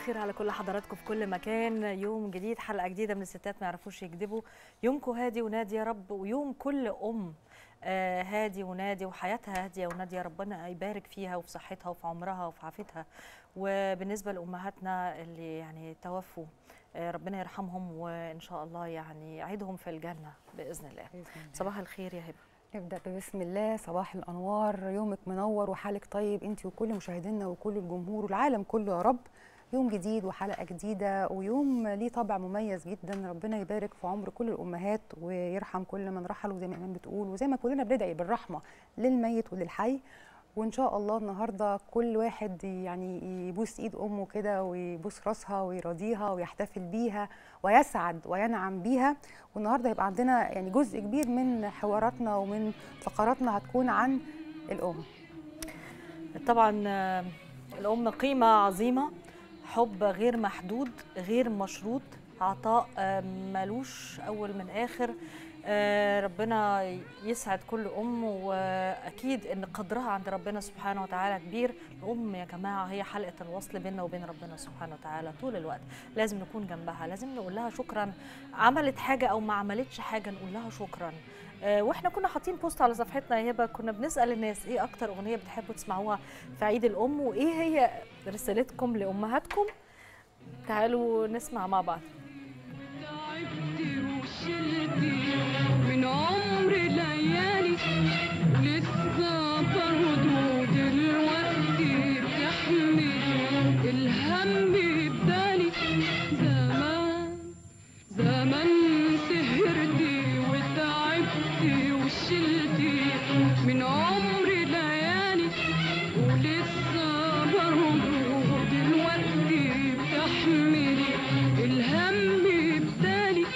الخير على كل حضراتكم في كل مكان يوم جديد حلقه جديده من الستات ما يعرفوش يكذبوا يومكم هادي ونادي يا رب ويوم كل ام آه، هادي ونادي وحياتها هاديه وناديه ربنا يبارك فيها وفي صحتها وفي عمرها وفي عافيتها وبالنسبه لامهاتنا اللي يعني توفوا آه، ربنا يرحمهم وان شاء الله يعني يعيدهم في الجنه باذن الله صباح الخير يا هبه نبدأ بسم الله صباح الأنوار يومك منور وحالك طيب أنت وكل مشاهدينا وكل الجمهور والعالم كله يا رب يوم جديد وحلقة جديدة ويوم ليه طابع مميز جدا ربنا يبارك في عمر كل الأمهات ويرحم كل من رحل وزي ما إيمان بتقول وزي ما كلنا بندعي بالرحمة للميت وللحي وإن شاء الله النهاردة كل واحد يعني يبوس إيد أمه كده ويبوس راسها ويرضيها ويحتفل بيها ويسعد وينعم بيها والنهارده هيبقى عندنا يعني جزء كبير من حواراتنا ومن فقراتنا هتكون عن الأم طبعا آه، الام قيمه عظيمه حب غير محدود غير مشروط عطاء آه، ملوش اول من اخر آه، ربنا يسعد كل ام واكيد ان قدرها عند ربنا سبحانه وتعالى كبير الام يا جماعه هي حلقه الوصل بيننا وبين ربنا سبحانه وتعالى طول الوقت لازم نكون جنبها لازم نقول لها شكرا عملت حاجه او ما عملتش حاجه نقول لها شكرا آه، واحنا كنا حاطين بوست على صفحتنا يا هبه كنا بنسال الناس ايه اكتر اغنيه بتحبوا تسمعوها في عيد الام وايه هي رسالتكم لامهاتكم تعالوا نسمع مع بعض تعبتي وشلتي من عمر ليالي لسه برضه دلوقتي بتحمل الهم بدالي زمان زمان سهرتي وتعبتي وشلتي من عمر ليالي ولسه برضه دلوقتي بتحملي الهم بدالي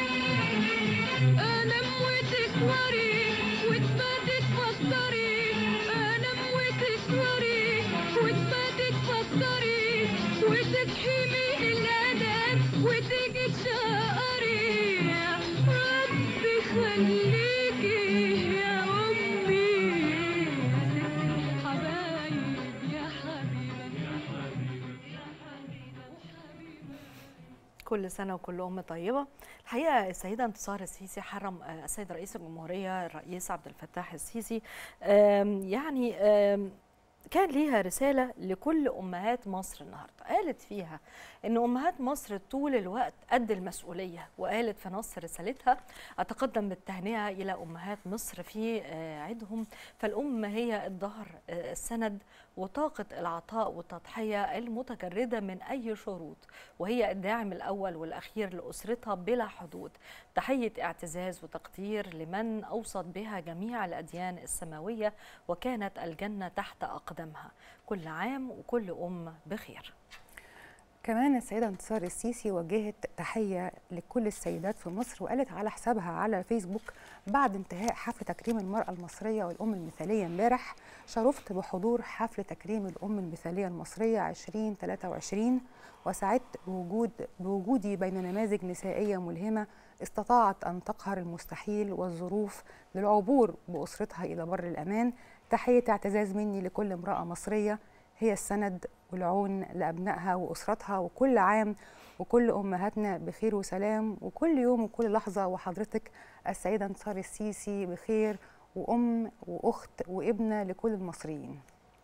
ألم وتكبري وتباتي تفكري ألم وتكبري وتباتي تفكري وتصحي من الأدب وتيجي تشقري يا ربي خليكي يا أمي يا ست الحبايب يا حبيبة كل سنة وكل أم طيبة الحقيقة السيدة انتصار السيسي حرم آه، السيد رئيس الجمهورية الرئيس عبد الفتاح السيسي آم، يعني آم، كان ليها رسالة لكل أمهات مصر النهاردة قالت فيها أن أمهات مصر طول الوقت قد المسؤولية وقالت في نص رسالتها أتقدم بالتهنئة إلى أمهات مصر في آه، عيدهم فالأم هي الظهر آه، السند وطاقة العطاء والتضحية المتجردة من أي شروط وهي الداعم الأول والأخير لأسرتها بلا حدود تحية اعتزاز وتقدير لمن أوصت بها جميع الأديان السماوية وكانت الجنة تحت أقدامها كل عام وكل أم بخير كمان السيدة انتصار السيسي وجهت تحية لكل السيدات في مصر وقالت على حسابها على فيسبوك بعد انتهاء حفل تكريم المرأة المصرية والأم المثالية امبارح شرفت بحضور حفل تكريم الأم المثالية المصرية 2023 وسعدت بوجود بوجودي بين نماذج نسائية ملهمة استطاعت أن تقهر المستحيل والظروف للعبور بأسرتها إلى بر الأمان تحية اعتزاز مني لكل امرأة مصرية هي السند والعون لأبنائها وأسرتها وكل عام وكل أمهاتنا بخير وسلام وكل يوم وكل لحظة وحضرتك السيدة انتصار السيسي بخير وأم وأخت وابنة لكل المصريين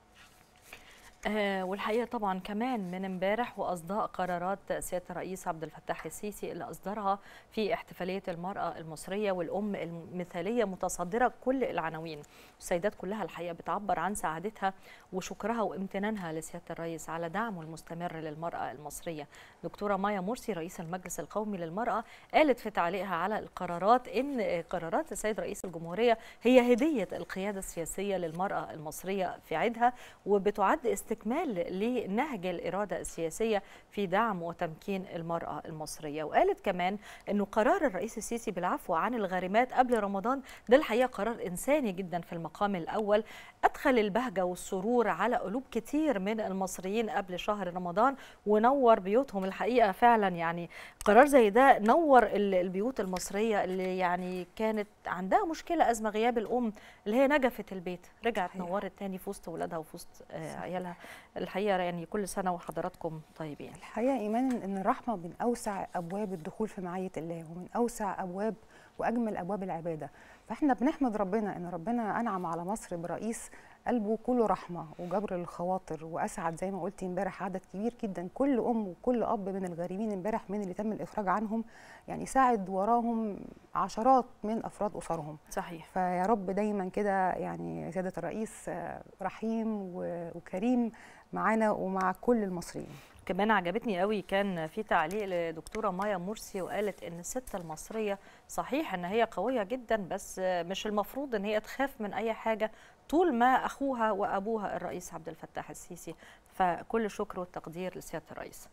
آه والحقيقه طبعا كمان من امبارح واصداء قرارات سياده الرئيس عبد الفتاح السيسي اللي اصدرها في احتفاليه المراه المصريه والام المثاليه متصدره كل العناوين السيدات كلها الحقيقه بتعبر عن سعادتها وشكرها وامتنانها لسياده الرئيس على دعمه المستمر للمراه المصريه دكتوره مايا مرسي رئيس المجلس القومي للمراه قالت في تعليقها على القرارات ان قرارات السيد رئيس الجمهوريه هي هديه القياده السياسيه للمراه المصريه في عيدها وبتعد استكمال لنهج الإرادة السياسية في دعم وتمكين المرأة المصرية وقالت كمان أنه قرار الرئيس السيسي بالعفو عن الغارمات قبل رمضان ده الحقيقة قرار إنساني جدا في المقام الأول أدخل البهجة والسرور على قلوب كتير من المصريين قبل شهر رمضان ونور بيوتهم الحقيقة فعلا يعني قرار زي ده نور ال- البيوت المصرية اللي يعني كانت عندها مشكلة أزمة غياب الأم اللي هي نجفت البيت رجعت صحيح. نورت تاني في وسط ولادها وفي وسط آه، عيالها الحقيقه يعني كل سنه وحضراتكم طيبين الحقيقه ايمان ان الرحمه من اوسع ابواب الدخول في معيه الله ومن اوسع ابواب واجمل ابواب العباده فاحنا بنحمد ربنا ان ربنا انعم على مصر برئيس قلبه كله رحمه وجبر للخواطر واسعد زي ما قلتي امبارح عدد كبير جدا كل ام وكل اب من الغارمين امبارح من اللي تم الافراج عنهم يعني ساعد وراهم عشرات من افراد اسرهم صحيح فيا رب دايما كده يعني سياده الرئيس آه، رحيم و- وكريم معانا ومع كل المصريين كمان عجبتني قوي كان في تعليق لدكتوره مايا مرسي وقالت ان الست المصريه صحيح ان هي قويه جدا بس مش المفروض ان هي تخاف من اي حاجه طول ما اخوها وابوها الرئيس عبد الفتاح السيسي فكل شكر والتقدير لسياده الرئيس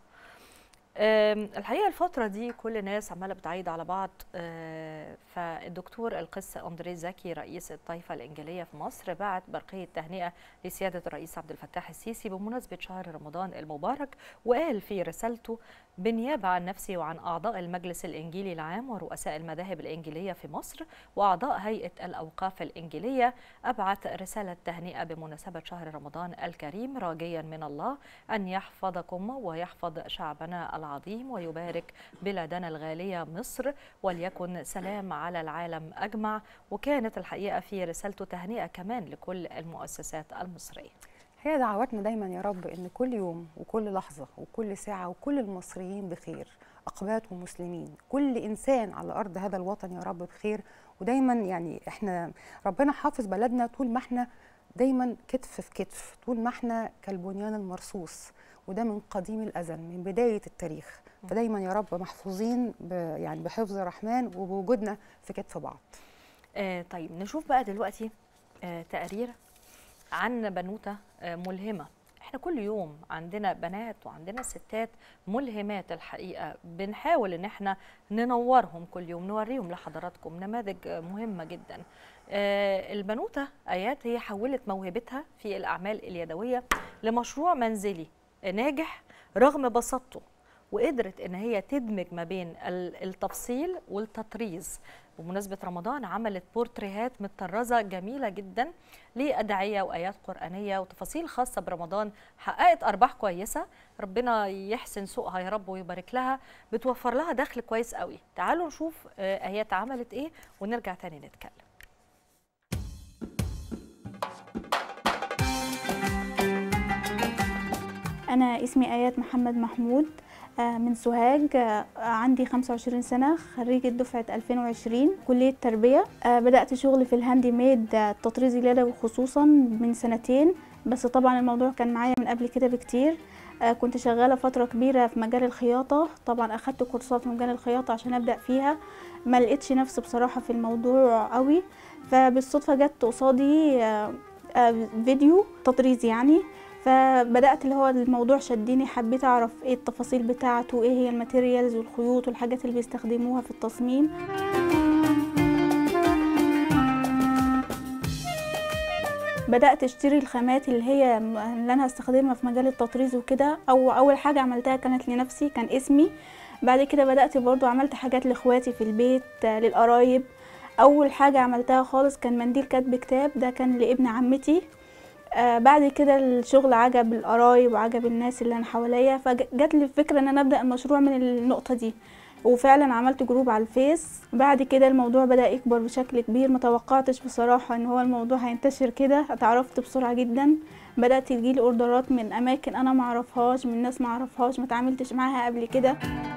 أم، الحقيقه الفتره دي كل الناس عماله بتعيد على بعض أه، فالدكتور القس اندري زكي رئيس الطائفه الانجيليه في مصر بعت برقيه تهنئه لسياده الرئيس عبد الفتاح السيسي بمناسبه شهر رمضان المبارك وقال في رسالته بالنيابه عن نفسي وعن اعضاء المجلس الانجيلي العام ورؤساء المذاهب الانجيليه في مصر واعضاء هيئه الاوقاف الانجيليه ابعث رساله تهنئه بمناسبه شهر رمضان الكريم راجيا من الله ان يحفظكم ويحفظ شعبنا العظيم ويبارك بلادنا الغاليه مصر وليكن سلام على العالم اجمع وكانت الحقيقه في رسالته تهنئه كمان لكل المؤسسات المصريه هي دعواتنا دايما يا رب ان كل يوم وكل لحظه وكل ساعه وكل المصريين بخير اقباط ومسلمين كل انسان على ارض هذا الوطن يا رب بخير ودايما يعني احنا ربنا حافظ بلدنا طول ما احنا دايما كتف في كتف طول ما احنا كالبنيان المرصوص وده من قديم الازل من بدايه التاريخ فدايما يا رب محفوظين ب يعني بحفظ الرحمن وبوجودنا في كتف بعض آه طيب نشوف بقى دلوقتي آه تقرير عن بنوتة آه ملهمة احنا كل يوم عندنا بنات وعندنا ستات ملهمات الحقيقة بنحاول ان احنا ننورهم كل يوم نوريهم لحضراتكم نماذج آه، مهمة جدا آه البنوتة آيات هي حولت موهبتها في الأعمال اليدوية لمشروع منزلي ناجح رغم بساطته وقدرت ان هي تدمج ما بين ال- التفصيل والتطريز بمناسبة رمضان عملت بورتريهات متطرزة جميلة جدا لأدعية وآيات قرآنية وتفاصيل خاصة برمضان حققت أرباح كويسة ربنا يحسن سوقها يا رب ويبارك لها بتوفر لها دخل كويس قوي تعالوا نشوف آه، آيات عملت إيه ونرجع تاني نتكلم أنا اسمي آيات محمد محمود آه، من سوهاج آه، عندي 25 سنة خريجة دفعة 2020 كلية تربية آه، بدأت شغل في الهاندي ميد آه، التطريز اليدوي خصوصا من سنتين بس طبعا الموضوع كان معايا من قبل كده بكتير آه، كنت شغالة فترة كبيرة في مجال الخياطة طبعا أخدت كورسات في مجال الخياطة عشان أبدأ فيها ما لقيتش نفسي بصراحة في الموضوع قوي فبالصدفة جت قصادي آه، آه، فيديو تطريز يعني فبدات اللي هو الموضوع شدني حبيت اعرف ايه التفاصيل بتاعته ايه هي الماتيريالز والخيوط والحاجات اللي بيستخدموها في التصميم بدات اشتري الخامات اللي هي م- اللي انا هستخدمها في مجال التطريز وكده او اول حاجه عملتها كانت لنفسي كان اسمي بعد كده بدات برضو عملت حاجات لاخواتي في البيت آه، للقرايب اول حاجه عملتها خالص كان منديل كاتب كتاب ده كان لابن عمتي آه بعد كده الشغل عجب القرايب وعجب الناس اللي انا حواليا فجات لي الفكره ان انا ابدا المشروع من النقطه دي وفعلا عملت جروب على الفيس بعد كده الموضوع بدا يكبر بشكل كبير متوقعتش بصراحه ان هو الموضوع هينتشر كده اتعرفت بسرعه جدا بدات تجيلي اوردرات من اماكن انا معرفهاش من ناس معرفهاش متعاملتش معاها قبل كده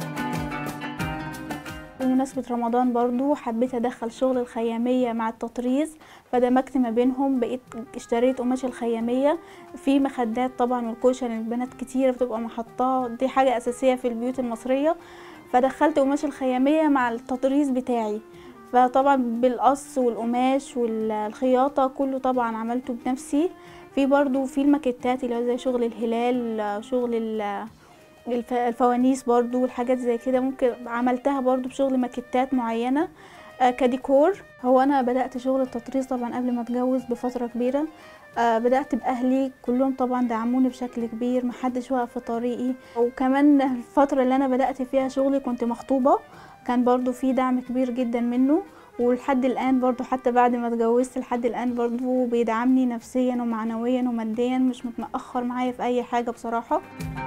بمناسبة رمضان برضو حبيت أدخل شغل الخيامية مع التطريز فدمجت ما بينهم بقيت اشتريت قماش الخيامية في مخدات طبعا والكوشن البنات كتير بتبقى محطاه دي حاجة أساسية في البيوت المصرية فدخلت قماش الخيامية مع التطريز بتاعي فطبعا بالقص والقماش والخياطة كله طبعا عملته بنفسي في برضو في الماكيتات اللي هو زي شغل الهلال شغل ال- الف- الفوانيس برضو والحاجات زي كده ممكن عملتها برضو بشغل ماكيتات معينة آه، كديكور هو أنا بدأت شغل التطريز طبعا قبل ما أتجوز بفترة كبيرة آه، بدأت بأهلي كلهم طبعا دعموني بشكل كبير محدش وقف في طريقي وكمان الفترة اللي أنا بدأت فيها شغلي كنت مخطوبة كان برضو في دعم كبير جدا منه ولحد الآن برضو حتى بعد ما اتجوزت لحد الآن برضو بيدعمني نفسيا ومعنويا وماديا مش متأخر معايا في أي حاجة بصراحة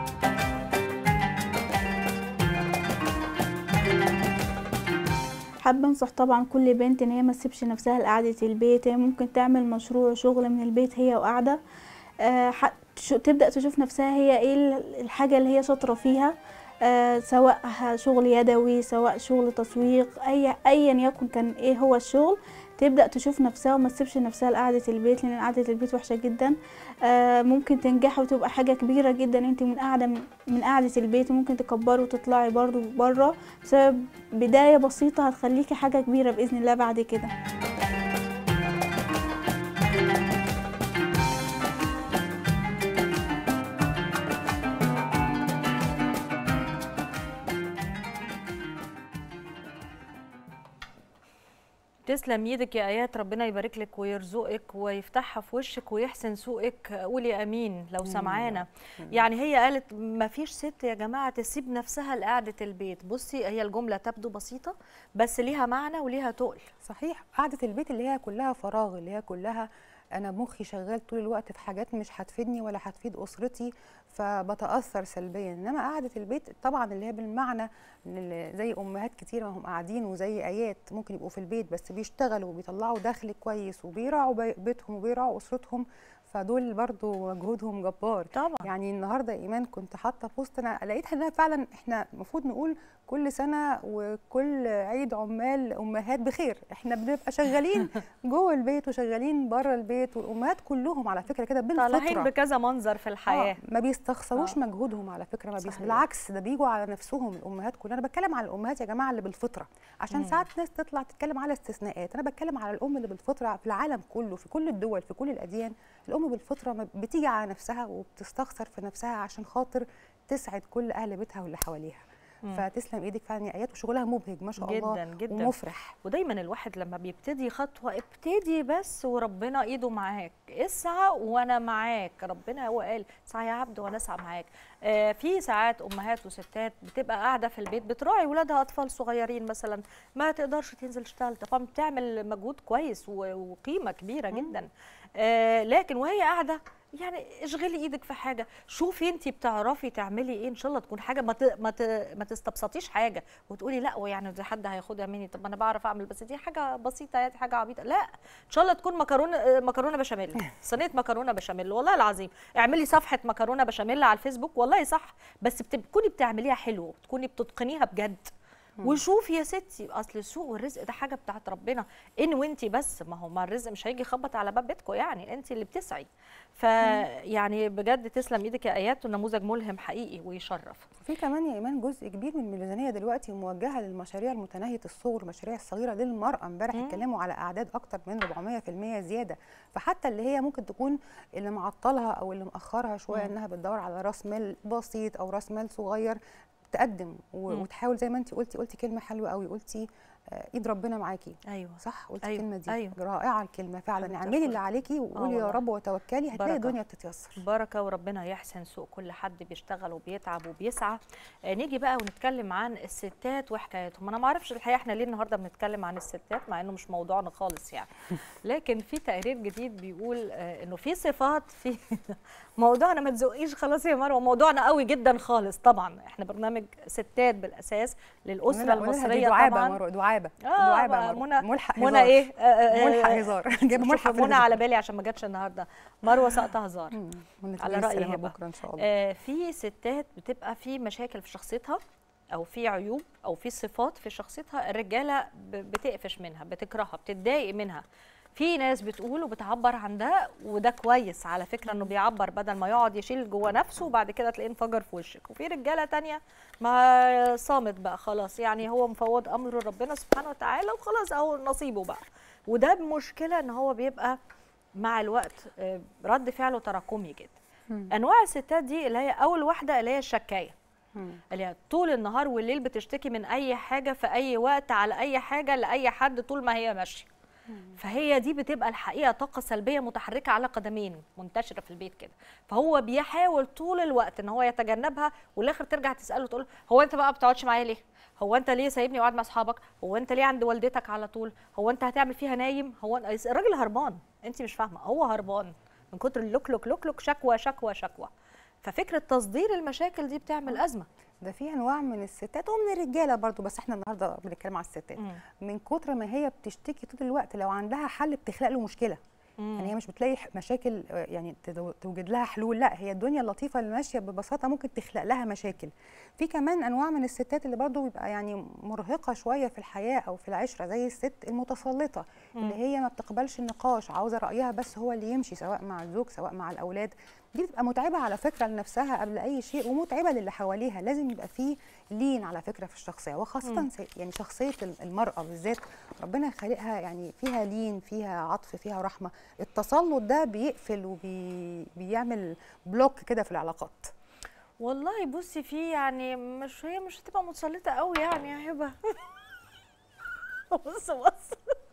حابة انصح طبعا كل بنت ان هي ما تسيبش نفسها لقعدة البيت هي ممكن تعمل مشروع شغل من البيت هي وقاعدة آه، ح- تش- تبدأ تشوف نفسها هي ايه ال- الحاجة اللي هي شاطرة فيها آه، سواء ه- شغل يدوي سواء شغل تسويق اي ايا يكن كان ايه هو الشغل تبدأ تشوف نفسها وما تسيبش نفسها لقعدة البيت لأن قعدة البيت وحشة جدا آه، ممكن تنجح وتبقى حاجة كبيرة جدا انت من قاعدة من قعدة البيت وممكن تكبري وتطلعي برضو بره بسبب بداية بسيطة هتخليكي حاجة كبيرة بإذن الله بعد كده تسلم ايدك يا ايات ربنا يبارك لك ويرزقك ويفتحها في وشك ويحسن سوقك قولي امين لو سمعانا يعني هي قالت ما فيش ست يا جماعه تسيب نفسها لقعده البيت بصي هي الجمله تبدو بسيطه بس ليها معنى وليها تقل صحيح قعدة البيت اللي هي كلها فراغ اللي هي كلها انا مخي شغال طول الوقت في حاجات مش هتفيدني ولا هتفيد اسرتي فبتاثر سلبيا انما قعده البيت طبعا اللي هي بالمعنى إن اللي زي امهات كتير ما هم قاعدين وزي ايات ممكن يبقوا في البيت بس بيشتغلوا وبيطلعوا دخل كويس وبيراعوا بي- بيتهم وبيراعوا اسرتهم فدول برضو مجهودهم جبار طبعا يعني النهارده يا ايمان كنت حاطه بوست انا لقيتها انها فعلا احنا المفروض نقول كل سنه وكل عيد عمال امهات بخير احنا بنبقى شغالين جوه البيت وشغالين بره البيت والامهات كلهم على فكره كده طالعين بالفطره بكذا منظر في الحياه آه ما بيستخسروش آه. مجهودهم على فكره ما بيس... صحيح. بالعكس ده بيجوا على نفسهم الامهات كلها انا بتكلم على الامهات يا جماعه اللي بالفطره عشان مم. ساعات ناس تطلع تتكلم على استثناءات انا بتكلم على الام اللي بالفطره في العالم كله في كل الدول في كل الاديان الام بالفطره ما بتيجي على نفسها وبتستخسر في نفسها عشان خاطر تسعد كل اهل بيتها واللي حواليها مم. فتسلم ايدك فعلا يا ايات وشغلها مبهج ما شاء الله جدا جدا ومفرح ودايما الواحد لما بيبتدي خطوه ابتدي بس وربنا ايده معاك اسعى وانا معاك ربنا هو قال اسعى يا عبد وانا اسعى معاك آه في ساعات امهات وستات بتبقى قاعده في البيت بتراعي ولادها اطفال صغيرين مثلا ما تقدرش تنزل تشتغل طبعا بتعمل مجهود كويس و- وقيمه كبيره مم. جدا آه لكن وهي قاعده يعني اشغلي ايدك في حاجه شوفي انت بتعرفي تعملي ايه ان شاء الله تكون حاجه ما ت... ما, ت... ما تستبسطيش حاجه وتقولي لا ويعني ده حد هياخدها مني طب ما انا بعرف اعمل بس دي حاجه بسيطه يعني حاجه عبيطه لا ان شاء الله تكون مكرونه آه، مكرونه بشاميل صينيه مكرونه بشاميل والله العظيم اعملي صفحه مكرونه بشاميل على الفيسبوك والله صح بس بتكوني بتعمليها حلو بتكوني بتتقنيها بجد وشوفي يا ستي اصل السوق والرزق ده حاجه بتاعت ربنا ان وانتي بس ما هو ما الرزق مش هيجي يخبط على باب بيتكم يعني انت اللي بتسعي فيعني بجد تسلم ايدك يا ايات ونموذج ملهم حقيقي ويشرف في كمان يا ايمان جزء كبير من الميزانيه دلوقتي موجهه للمشاريع المتناهيه الصغر المشاريع الصغيره للمراه امبارح مم. اتكلموا على اعداد اكتر من 400% زياده فحتى اللي هي ممكن تكون اللي معطلها او اللي مأخرها شويه مم. انها بتدور على راس مال بسيط او راس مال صغير تقدم و- مم. وتحاول زي ما انت قلتي قلتي كلمه حلوه قوي قلتي آه، ايد ربنا معاكي ايوه صح قلتي أيوة، الكلمه دي أيوة. رائعه الكلمه فعلا حبيبتي اعملي اللي أشكرك. عليكي وقولي يا والله. رب وتوكلي هتلاقي بركة. الدنيا بتتيسر بركه وربنا يحسن سوق كل حد بيشتغل وبيتعب وبيسعى آه، نيجي بقى ونتكلم عن الستات وحكاياتهم انا ما اعرفش الحقيقه احنا ليه النهارده بنتكلم عن الستات مع انه مش موضوعنا خالص يعني لكن في تقرير جديد بيقول آه، انه في صفات في موضوعنا ما تزقيش خلاص يا مروه موضوعنا قوي جدا خالص طبعا احنا برنامج ستات بالاساس للاسره لا، قولي لها دي المصريه دعابه طبعا مروه دعابه آه، دعابه بقى مروة. منى- ملحق منى هزار. ايه آه، آه، ملحق آه، هزار جايبه ملحق شوف في منى الهزار. على بالي عشان ما جاتش النهارده مروه ساقطه هزار مم. على على رأي رأيي هبة. بكره ان شاء الله آه، في ستات بتبقى في مشاكل في شخصيتها او في عيوب او في صفات في شخصيتها الرجاله ب- بتقفش منها بتكرهها بتتضايق منها في ناس بتقول وبتعبر عن ده وده كويس على فكره انه بيعبر بدل ما يقعد يشيل جوه نفسه وبعد كده تلاقيه انفجر في وشك وفي رجاله تانية ما صامت بقى خلاص يعني هو مفوض امره لربنا سبحانه وتعالى وخلاص اهو نصيبه بقى وده بمشكله ان هو بيبقى مع الوقت آه، رد فعله تراكمي جدا مم. انواع الستات دي اللي هي اول واحده اللي هي الشكايه مم. اللي هي طول النهار والليل بتشتكي من اي حاجه في اي وقت على اي حاجه لاي حد طول ما هي ماشيه فهي دي بتبقى الحقيقه طاقه سلبيه متحركه على قدمين منتشره في البيت كده فهو بيحاول طول الوقت ان هو يتجنبها والاخر ترجع تساله تقول هو انت بقى ما بتقعدش معايا ليه هو انت ليه سايبني وقاعد مع اصحابك هو انت ليه عند والدتك على طول هو انت هتعمل فيها نايم هو أنت- الراجل هربان انت مش فاهمه هو هربان من كتر اللوك لوك لوك لوك شكوى شكوى شكوى ففكره تصدير المشاكل دي بتعمل ازمه ده في انواع من الستات ومن الرجاله برضو بس احنا النهارده بنتكلم على الستات مم. من كتر ما هي بتشتكي طول الوقت لو عندها حل بتخلق له مشكله يعني هي مش بتلاقي ح- مشاكل آه، يعني تدو- توجد لها حلول لا هي الدنيا اللطيفه اللي ماشيه ببساطه ممكن تخلق لها مشاكل في كمان انواع من الستات اللي برضو بيبقى يعني مرهقه شويه في الحياه او في العشره زي الست المتسلطه اللي هي ما بتقبلش النقاش عاوزه رايها بس هو اللي يمشي سواء مع الزوج سواء مع الاولاد دي بتبقى متعبه على فكره لنفسها قبل اي شيء ومتعبه للي حواليها لازم يبقى فيه لين على فكره في الشخصيه وخاصه سي- يعني شخصيه ال- المراه بالذات ربنا خالقها يعني فيها لين فيها عطف فيها رحمه التسلط ده بيقفل وبيعمل بلوك كده في العلاقات والله بصي في يعني مش هي مش هتبقى متسلطه قوي يعني يا هبه بص بص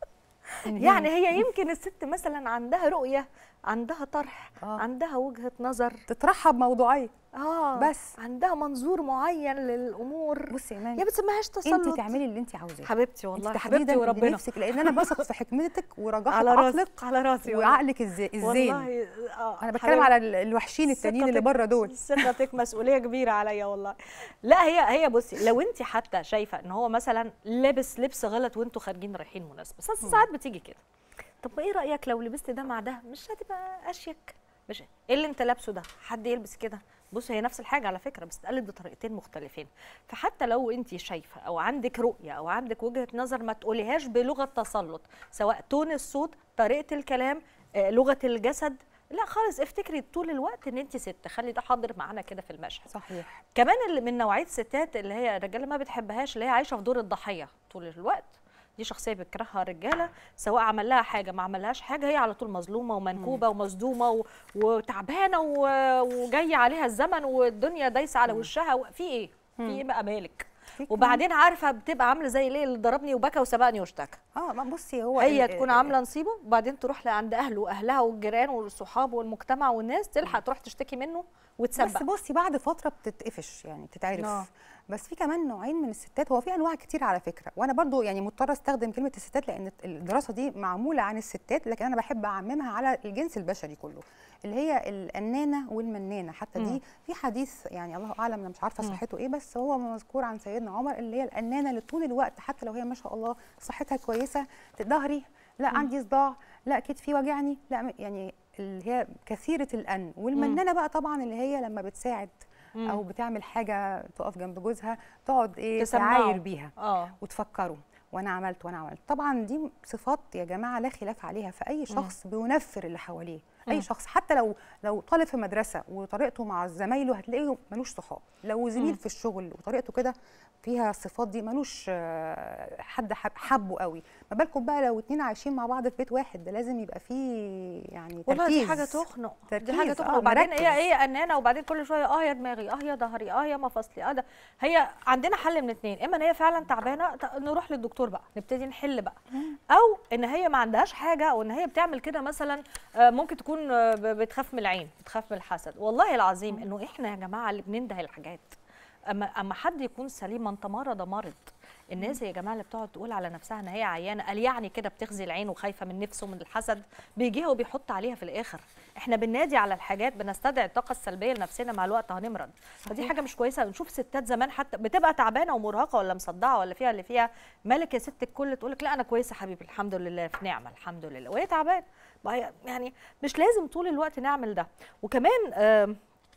يعني هي يمكن الست مثلا عندها رؤيه عندها طرح آه. عندها وجهه نظر تترحب موضوعيه اه بس. عندها منظور معين للامور بصي يا يا ايمان بتسميهاش تسلط انت تعملي اللي انت عاوزاه حبيبتي انت والله تحديدا حبيبتي اللي وربنا نفسك لان انا بثق في حكمتك ورجاحه على عقلك راسك على راسي والله. وعقلك الز- الزين والله آه انا بتكلم على ال- الوحشين التانيين اللي ثقتك- بره دول ثقتك مسؤوليه كبيره عليا والله لا هي هي بصي لو انت حتى شايفه ان هو مثلا لابس لبس غلط وانتوا خارجين رايحين مناسبه بس ساعات بتيجي كده طب ما ايه رايك لو لبست ده مع ده مش هتبقى اشيك مش ايه اللي انت لابسه ده حد يلبس كده بص هي نفس الحاجه على فكره بس اتقالت بطريقتين مختلفين فحتى لو انت شايفه او عندك رؤيه او عندك وجهه نظر ما تقوليهاش بلغه تسلط سواء تون الصوت طريقه الكلام آه، لغه الجسد لا خالص افتكري طول الوقت ان انت ست خلي ده حاضر معانا كده في المشهد صحيح كمان اللي من نوعيه الستات اللي هي الرجاله ما بتحبهاش اللي هي عايشه في دور الضحيه طول الوقت دي شخصيه بتكرهها الرجاله سواء عمل لها حاجه ما عملهاش حاجه هي على طول مظلومه ومنكوبه ومصدومه و... وتعبانه و... وجاي عليها الزمن والدنيا دايسه على وشها و... في ايه في ايه بقى مالك في كمان- وبعدين عارفه بتبقى عامله زي ليه اللي ضربني وبكى وسبقني واشتكى اه ما بصي هو هي ال- تكون عامله نصيبه وبعدين تروح لعند اهله واهلها والجيران والصحاب والمجتمع والناس تلحق تروح تشتكي منه بس وتسبق بصي بعد فتره بتتقفش يعني بتتعرف آه. بس في كمان نوعين من الستات هو في انواع كتير على فكره وانا برضو يعني مضطره استخدم كلمه الستات لان الدراسه دي معموله عن الستات لكن انا بحب اعممها على الجنس البشري كله اللي هي الانانه والمنانه حتى مم. دي في حديث يعني الله اعلم انا مش عارفه صحته ايه بس هو مذكور عن سيدنا عمر اللي هي الانانه اللي طول الوقت حتى لو هي ما شاء الله صحتها كويسه ظهري لا عندي صداع لا كتفي وجعني لا م- يعني اللي هي كثيره الان والمنانه بقى طبعا اللي هي لما بتساعد او بتعمل حاجه تقف جنب جوزها تقعد ايه تسمعه. تعاير بيها اه وتفكروا وانا عملت وانا عملت طبعا دي صفات يا جماعه لا خلاف عليها فاي شخص بينفر اللي حواليه اي شخص حتى لو لو طالب في مدرسه وطريقته مع زمايله هتلاقيه ملوش صحاب لو زميل في الشغل وطريقته كده فيها الصفات دي ملوش آه، حد حب حبه قوي ما بالكم بقى لو اتنين عايشين مع بعض في بيت واحد ده لازم يبقى فيه يعني والله دي تركيز حاجه تخنق دي تركيز، حاجه تخنق آه، وبعدين مركز. هي هي انانه وبعدين كل شويه اه يا دماغي اه يا ظهري اه يا مفاصلي اه ده هي عندنا حل من اتنين اما ان هي فعلا تعبانه ت- نروح للدكتور بقى نبتدي نحل بقى او ان هي ما عندهاش حاجه او ان هي بتعمل كده مثلا آه، ممكن تكون آه، ب- بتخاف من العين بتخاف من الحسد والله العظيم انه احنا يا جماعه اللي بننده الحاجات اما اما حد يكون سليم من تمرض مرض الناس يا جماعه اللي بتقعد تقول على نفسها ان هي عيانه قال يعني كده بتغزي العين وخايفه من نفسه من الحسد بيجيها وبيحط عليها في الاخر احنا بننادي على الحاجات بنستدعي الطاقه السلبيه لنفسنا مع الوقت هنمرض فدي حاجه مش كويسه نشوف ستات زمان حتى بتبقى تعبانه ومرهقه ولا مصدعه ولا فيها اللي فيها مالك يا ست الكل تقول لك لا انا كويسه حبيبي الحمد لله في نعمه الحمد لله وهي تعبانه ما هي- يعني مش لازم طول الوقت نعمل ده وكمان آم،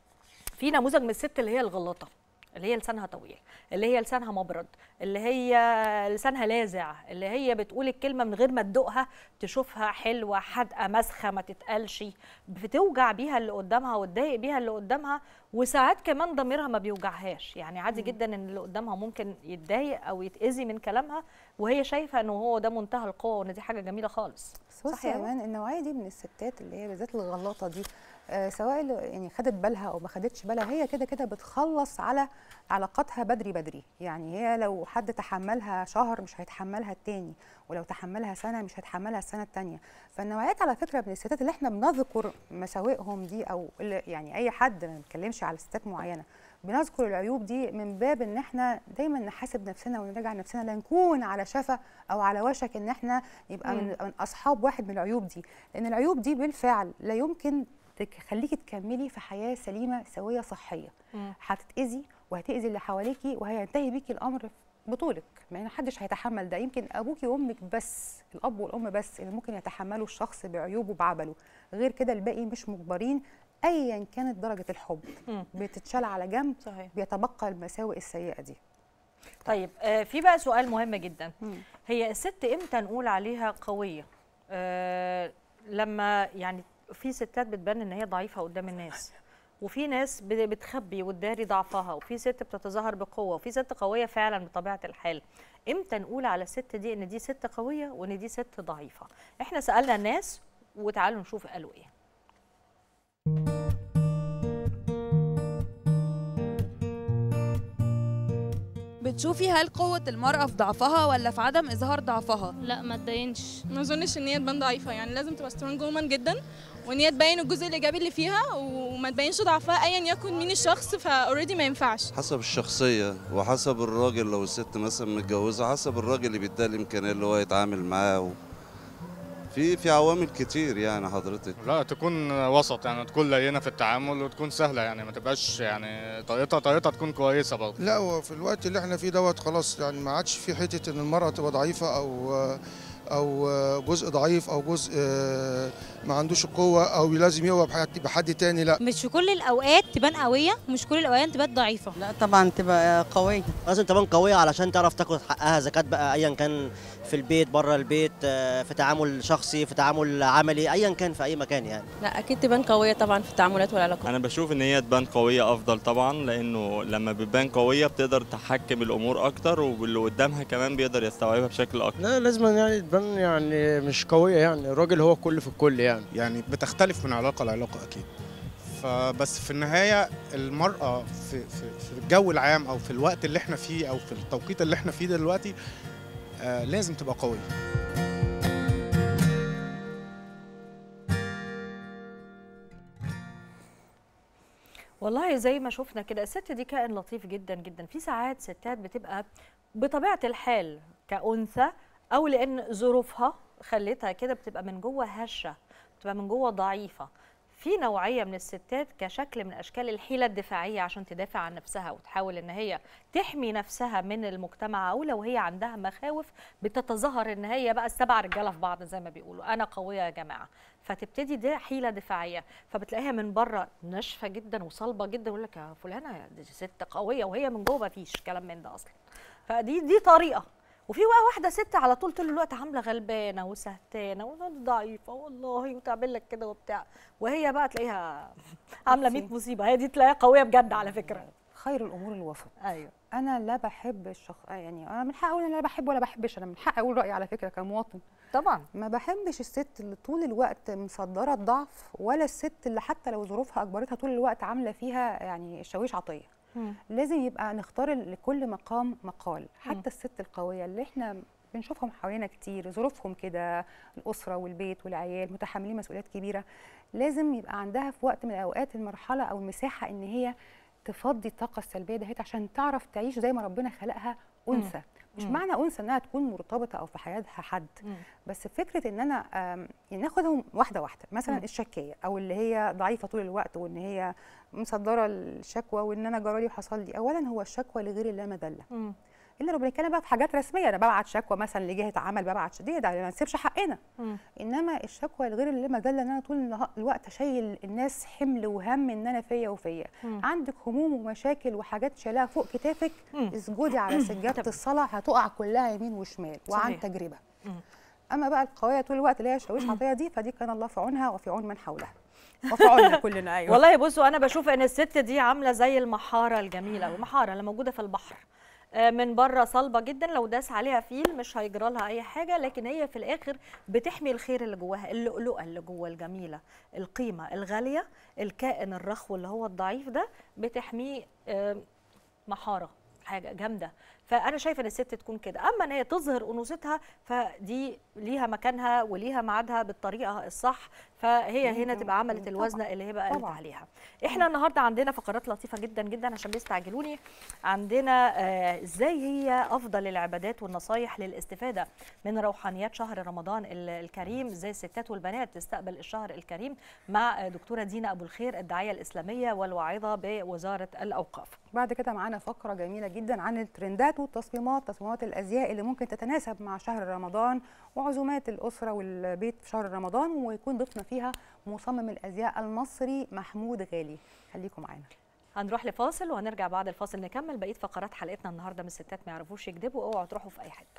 في نموذج من الست اللي هي الغلاطه اللي هي لسانها طويل اللي هي لسانها مبرد اللي هي لسانها لاذع اللي هي بتقول الكلمه من غير ما تدوقها تشوفها حلوه حادقه مسخه ما تتقالش بتوجع بيها اللي قدامها وتضايق بيها اللي قدامها وساعات كمان ضميرها ما بيوجعهاش يعني عادي جدا ان اللي قدامها ممكن يتضايق او يتاذي من كلامها وهي شايفه انه هو ده منتهى القوه وان دي حاجه جميله خالص بس بصي يا يا رنا؟ ايمان النوعيه دي من الستات اللي هي بالذات الغلاطه دي آه سواء اللي يعني خدت بالها او ما خدتش بالها هي كده كده بتخلص على علاقاتها بدري بدري يعني هي لو حد تحملها شهر مش هيتحملها التاني ولو تحملها سنه مش هيتحملها السنه التانيه فالنوعيات على فكره من الستات اللي احنا بنذكر مساوئهم دي او اللي يعني اي حد ما بنتكلمش على ستات معينه بنذكر العيوب دي من باب ان احنا دايما نحاسب نفسنا ونراجع نفسنا لا نكون على شفا او على وشك ان احنا يبقى من, من اصحاب واحد من العيوب دي لان العيوب دي بالفعل لا يمكن تخليكي تكملي في حياه سليمه سويه صحيه مم. هتتاذي وهتاذي اللي حواليكي وهينتهي بيكي الامر بطولك ما حدش هيتحمل ده يمكن ابوكي وامك بس الاب والام بس اللي ممكن يتحملوا الشخص بعيوبه بعبله غير كده الباقي مش مجبرين ايا كانت درجه الحب مم. بتتشال على جنب صحيح بيتبقى المساوئ السيئه دي طيب آه، في بقى سؤال مهم جدا مم. هي الست امتى نقول عليها قويه آه لما يعني في ستات بتبان ان هي ضعيفه قدام الناس وفي ناس بت- بتخبي وتداري ضعفها وفي ست بتتظاهر بقوه وفي ست قويه فعلا بطبيعه الحال امتى نقول على الست دي ان دي ست قويه وان دي ست ضعيفه احنا سالنا الناس وتعالوا نشوف قالوا ايه بتشوفي هل قوة المرأة في ضعفها ولا في عدم إظهار ضعفها؟ لا ما تبينش ما اظنش ان هي تبان ضعيفه يعني لازم تبقى سترونج وومن جدا وان هي تبين الجزء الايجابي اللي فيها وما تبينش ضعفها ايا يكن مين الشخص فاوريدي ما ينفعش حسب الشخصية وحسب الراجل لو الست مثلا متجوزة حسب الراجل اللي بيديها الإمكانية اللي هو يتعامل معاه و... في في عوامل كتير يعني حضرتك لا تكون وسط يعني تكون لينه في التعامل وتكون سهله يعني ما تبقاش يعني طريقتها طريقتها تكون كويسه برضه لا هو في الوقت اللي احنا فيه دوت خلاص يعني ما عادش في حته ان المراه تبقى ضعيفه او او جزء ضعيف او جزء ما عندوش القوه او لازم يقوى بحد- بحد تاني لا مش في كل الاوقات تبان قويه ومش كل الاوقات تبان ضعيفه لا طبعا تبقى قوية لازم تبان قوية علشان تعرف تاخد حقها زكاة بقى أيا كان في البيت بره البيت آه، في تعامل شخصي في تعامل عملي أيا كان في أي مكان يعني لا أكيد تبان قوية طبعا في التعاملات والعلاقات انا بشوف ان هي تبان قويه افضل طبعا لانه لما بتبان قويه بتقدر تحكم الامور اكتر واللي قدامها كمان بيقدر يستوعبها بشكل اكتر لا لازم يعني تبان يعني مش قوية يعني الراجل هو الكل في الكل يعني يعني بتختلف من علاقة لعلاقة أكيد فبس في النهاية المرأة في, في, في الجو العام أو في الوقت اللي احنا فيه أو في التوقيت اللي احنا فيه دلوقتي آه لازم تبقى قوية والله زي ما شفنا كده الست دي كائن لطيف جدا جدا في ساعات ستات بتبقى بطبيعه الحال كأنثى او لان ظروفها خلتها كده بتبقى من جوه هشه بتبقى من جوه ضعيفه في نوعيه من الستات كشكل من اشكال الحيله الدفاعيه عشان تدافع عن نفسها وتحاول ان هي تحمي نفسها من المجتمع او لو هي عندها مخاوف بتتظاهر ان هي بقى السبع رجاله في بعض زي ما بيقولوا انا قويه يا جماعه فتبتدي دي حيله دفاعيه فبتلاقيها من بره ناشفه جدا وصلبه جدا يقول لك يا فلانه دي ست قويه وهي من جوه مفيش كلام من ده اصلا فدي دي طريقه وفي بقى واحده ست على طول طول الوقت عامله غلبانه وسهتانه وضعيفه والله وتعمل لك كده وبتاع وهي بقى تلاقيها عامله 100 مصيبه هي دي تلاقيها قويه بجد على فكره خير الامور الوسط ايوه انا لا بحب الشخص يعني انا من حقي اقول انا لا بحب ولا بحبش انا من حقي اقول رايي على فكره كمواطن طبعا ما بحبش الست اللي طول الوقت مصدره الضعف ولا الست اللي حتى لو ظروفها اجبرتها طول الوقت عامله فيها يعني شاويش عطيه لازم يبقى نختار لكل مقام مقال حتى الست القويه اللي احنا بنشوفهم حوالينا كتير ظروفهم كده الاسره والبيت والعيال متحملين مسؤوليات كبيره لازم يبقى عندها في وقت من الاوقات المرحله او المساحه ان هي تفضي الطاقه السلبيه دهيت عشان تعرف تعيش زي ما ربنا خلقها انثى مش مم. معنى انثى انها تكون مرتبطه او في حياتها حد بس فكره ان انا آم، يعني ناخدهم واحده واحده مثلا مم. الشكيه او اللي هي ضعيفه طول الوقت وان هي مصدره الشكوى وان انا جرالي وحصل لي اولا هو الشكوى لغير الله مذله الا لو بنتكلم بقى في حاجات رسميه انا ببعت شكوى مثلا لجهه عمل ببعت ش- دي ده ما نسيبش حقنا انما الشكوى لغير اللي مذله ان انا طول النها- الوقت شايل الناس حمل وهم ان انا فيا وفيا مم. عندك هموم ومشاكل وحاجات شايلاها فوق كتافك اسجدي على سجاده الصلاه هتقع كلها يمين وشمال وعن صحيح. تجربه مم. اما بقى القويه طول الوقت اللي هي شاويش عطيه دي فدي كان الله في عونها وفي عون من حولها وفي عوننا كلنا ايوه والله بصوا انا بشوف ان الست دي عامله زي المحاره الجميله والمحاره اللي موجوده في البحر آه، من بره صلبه جدا لو داس عليها فيل مش هيجرى لها اي حاجه لكن هي في الاخر بتحمي الخير اللي جواها اللؤلؤه اللي جوه الجميله القيمه الغاليه الكائن الرخو اللي هو الضعيف ده بتحميه آه، محاره حاجه جامده فانا شايفه ان الست تكون كده اما ان هي تظهر انوثتها فدي ليها مكانها وليها ميعادها بالطريقه الصح فهي هنا ممكن. تبقى عملت طبعاً. الوزنه اللي هي بقى قالت طبعاً. عليها احنا النهارده عندنا فقرات لطيفه جدا جدا عشان بيستعجلوني عندنا آه، ازاي هي افضل العبادات والنصايح للاستفاده من روحانيات شهر رمضان ال- الكريم ازاي الستات والبنات تستقبل الشهر الكريم مع آه، دكتوره دينا ابو الخير الداعيه الاسلاميه والواعظه بوزاره الاوقاف بعد كده معانا فقرة جميلة جدا عن الترندات والتصميمات تصميمات الأزياء اللي ممكن تتناسب مع شهر رمضان وعزومات الأسرة والبيت في شهر رمضان ويكون ضيفنا فيها مصمم الأزياء المصري محمود غالي خليكم معانا هنروح لفاصل وهنرجع بعد الفاصل نكمل بقيه فقرات حلقتنا النهارده من الستات ما يعرفوش يكذبوا اوعوا تروحوا في اي حته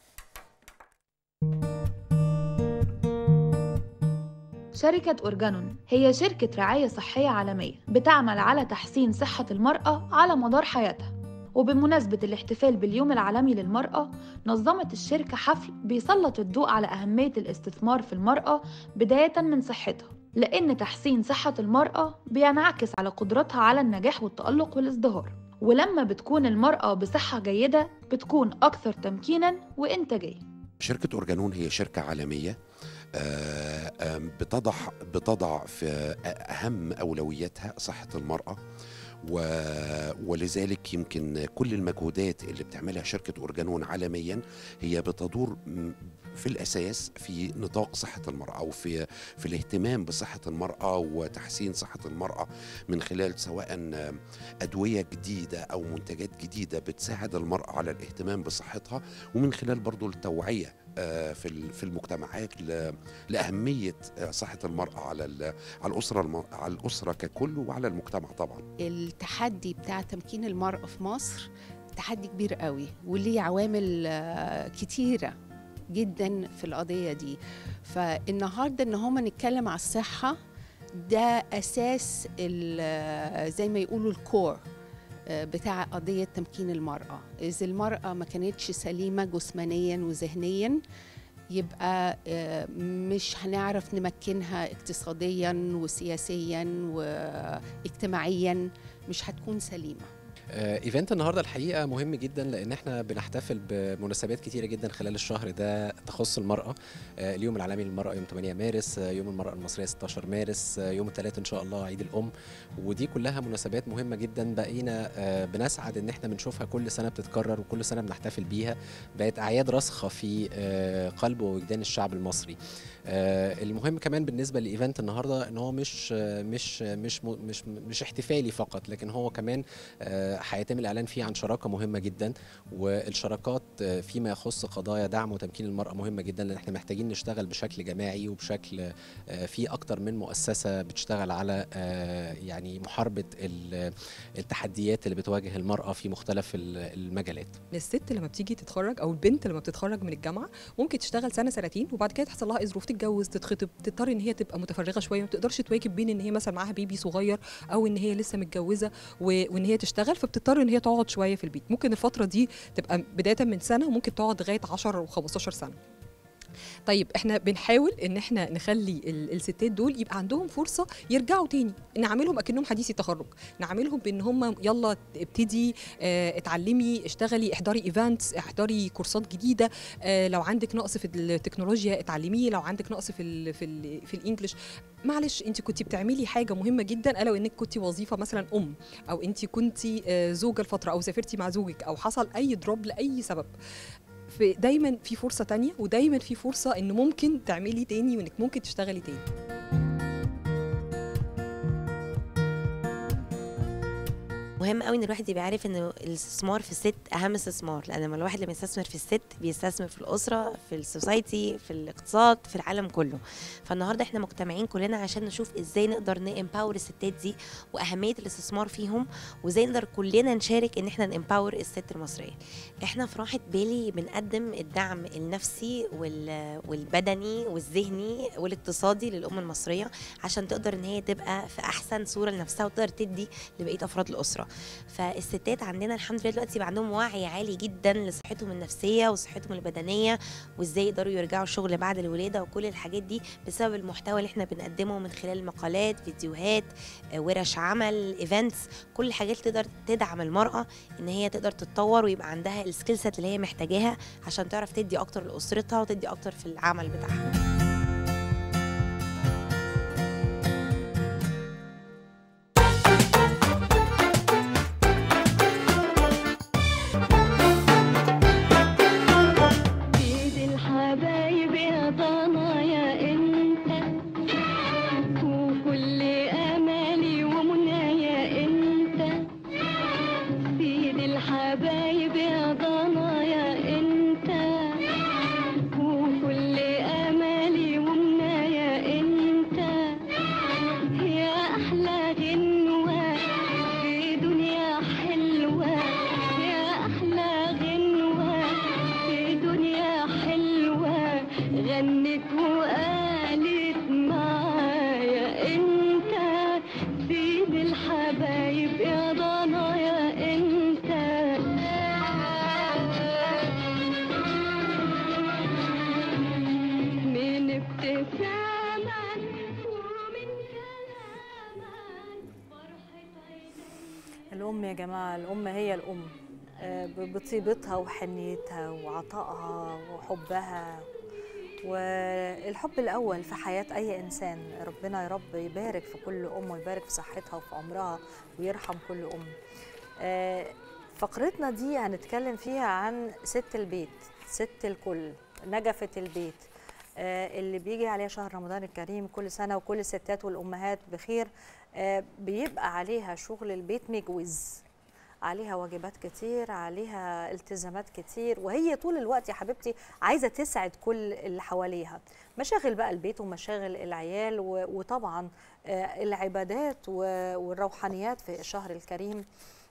شركة أورجانون هي شركة رعاية صحية عالمية بتعمل على تحسين صحة المرأة على مدار حياتها وبمناسبة الاحتفال باليوم العالمي للمرأة نظمت الشركة حفل بيسلط الضوء على أهمية الاستثمار في المرأة بداية من صحتها لأن تحسين صحة المرأة بينعكس على قدرتها على النجاح والتألق والازدهار ولما بتكون المرأة بصحة جيدة بتكون أكثر تمكينا وإنتاجية شركة أورجانون هي شركة عالمية آه، آم، بتضع بتضع في أهم أولوياتها صحة المرأة و... ولذلك يمكن كل المجهودات اللي بتعملها شركة أورجانون عالميا هي بتدور م- في الأساس في نطاق صحة المرأة أو في في الاهتمام بصحة المرأة وتحسين صحة المرأة من خلال سواء أدوية جديدة أو منتجات جديدة بتساعد المرأة على الاهتمام بصحتها ومن خلال برضو التوعية آه، في ال- في المجتمعات ل- لأهمية آه، صحة المرأة على ال- على الأسرة الم- على الأسرة ككل وعلى المجتمع طبعا التحدي بتاع تمكين المرأة في مصر تحدي كبير قوي وليه عوامل آه، كتيرة جدا في القضية دي فالنهاردة ان هما نتكلم على الصحة ده أساس ال- زي ما يقولوا الكور آه، بتاع قضية تمكين المرأة إذا المرأة ما كانتش سليمة جسمانيا وذهنيا يبقى آه، مش هنعرف نمكنها اقتصاديا وسياسيا واجتماعيا مش هتكون سليمه آه، ايفنت النهارده الحقيقه مهم جدا لان احنا بنحتفل بمناسبات كتيره جدا خلال الشهر ده تخص المراه آه، اليوم العالمي للمراه يوم 8 مارس آه، يوم المراه المصريه 16 مارس آه، يوم الثلاث ان شاء الله عيد الام ودي كلها مناسبات مهمه جدا بقينا آه، بنسعد ان احنا بنشوفها كل سنه بتتكرر وكل سنه بنحتفل بيها بقت اعياد راسخه في آه، قلب ووجدان الشعب المصري آه، المهم كمان بالنسبه لايفنت النهارده ان هو مش آه، مش آه، مش م- مش مش احتفالي فقط لكن هو كمان آه، هيتم الاعلان فيه عن شراكه مهمه جدا والشراكات آه، فيما يخص قضايا دعم وتمكين المراه مهمه جدا لان احنا محتاجين نشتغل بشكل جماعي وبشكل آه، في اكتر من مؤسسه بتشتغل على آه، يعني محاربه ال- التحديات اللي بتواجه المراه في مختلف ال- المجالات الست لما بتيجي تتخرج او البنت لما بتتخرج من الجامعه ممكن تشتغل سنه سنتين وبعد كده تحصل لها ظروف تتجوز تتخطب تضطر ان هي تبقى متفرغه شويه ما تقدرش تواكب بين ان هي مثلا معاها بيبي صغير او ان هي لسه متجوزه و- وان هي تشتغل فبتضطر ان هي تقعد شويه في البيت ممكن الفتره دي تبقى بدايه من سنه وممكن تقعد لغايه 10 و15 سنه طيب احنا بنحاول ان احنا نخلي ال- الستات دول يبقى عندهم فرصه يرجعوا تاني نعملهم اكنهم حديثي تخرج نعملهم بان هم يلا ابتدي اه اتعلمي اشتغلي احضري ايفنتس احضري كورسات جديده اه لو عندك نقص في التكنولوجيا اتعلميه لو عندك نقص في ال في ال في الانجليش معلش انت كنت بتعملي حاجه مهمه جدا الا وانك كنت وظيفه مثلا ام او انت كنت اه زوجه لفتره او سافرتي مع زوجك او حصل اي دروب لاي سبب في دايما في فرصه تانية ودايما في فرصه ان ممكن تعملي تاني وانك ممكن تشتغلي تاني مهم قوي ان الواحد يبقى عارف ان الاستثمار في الست اهم استثمار لان لما الواحد لما يستثمر في الست بيستثمر في الاسره في السوسايتي في الاقتصاد في العالم كله فالنهارده احنا مجتمعين كلنا عشان نشوف ازاي نقدر نامباور الستات دي واهميه الاستثمار فيهم وازاي نقدر كلنا نشارك ان احنا نامباور الست المصريه احنا في راحه بالي بنقدم الدعم النفسي وال- والبدني والذهني والاقتصادي للام المصريه عشان تقدر ان هي تبقى في احسن صوره لنفسها وتقدر تدي لبقيه افراد الاسره فالستات عندنا الحمد لله دلوقتي بقى عندهم وعي عالي جدا لصحتهم النفسيه وصحتهم البدنيه وازاي يقدروا يرجعوا الشغل بعد الولاده وكل الحاجات دي بسبب المحتوى اللي احنا بنقدمه من خلال مقالات فيديوهات آه، ورش عمل ايفنتس كل الحاجات اللي تقدر تدعم المراه ان هي تقدر تتطور ويبقى عندها السكيل سيت اللي هي محتاجاها عشان تعرف تدي اكتر لاسرتها وتدي اكتر في العمل بتاعها بيد الحبايب يا ضنايا انت وكل امالي ومنايا انت بيد الحبايب يا ضنايا انت وكل امالي ومنايا انت يا احلى غنوه في دنيا حلوه يا احلى غنوه في دنيا حلوة غنت وقالت معايا انت سيد الحبايب يا ضنايا انت من ابتسامك ومن الأم يا جماعة الأم هي الأم آه، ب- بطيبتها وحنيتها وعطائها وحبها والحب الأول في حياة أي إنسان ربنا يا رب يبارك في كل أم ويبارك في صحتها وفي عمرها ويرحم كل أم آه، فقرتنا دي هنتكلم فيها عن ست البيت ست الكل نجفة البيت آه، اللي بيجي عليها شهر رمضان الكريم كل سنة وكل الستات والأمهات بخير آه، بيبقى عليها شغل البيت مجوز عليها واجبات كتير عليها التزامات كتير وهي طول الوقت يا حبيبتي عايزة تسعد كل اللي حواليها مشاغل بقى البيت ومشاغل العيال و- وطبعا آه، العبادات و- والروحانيات في الشهر الكريم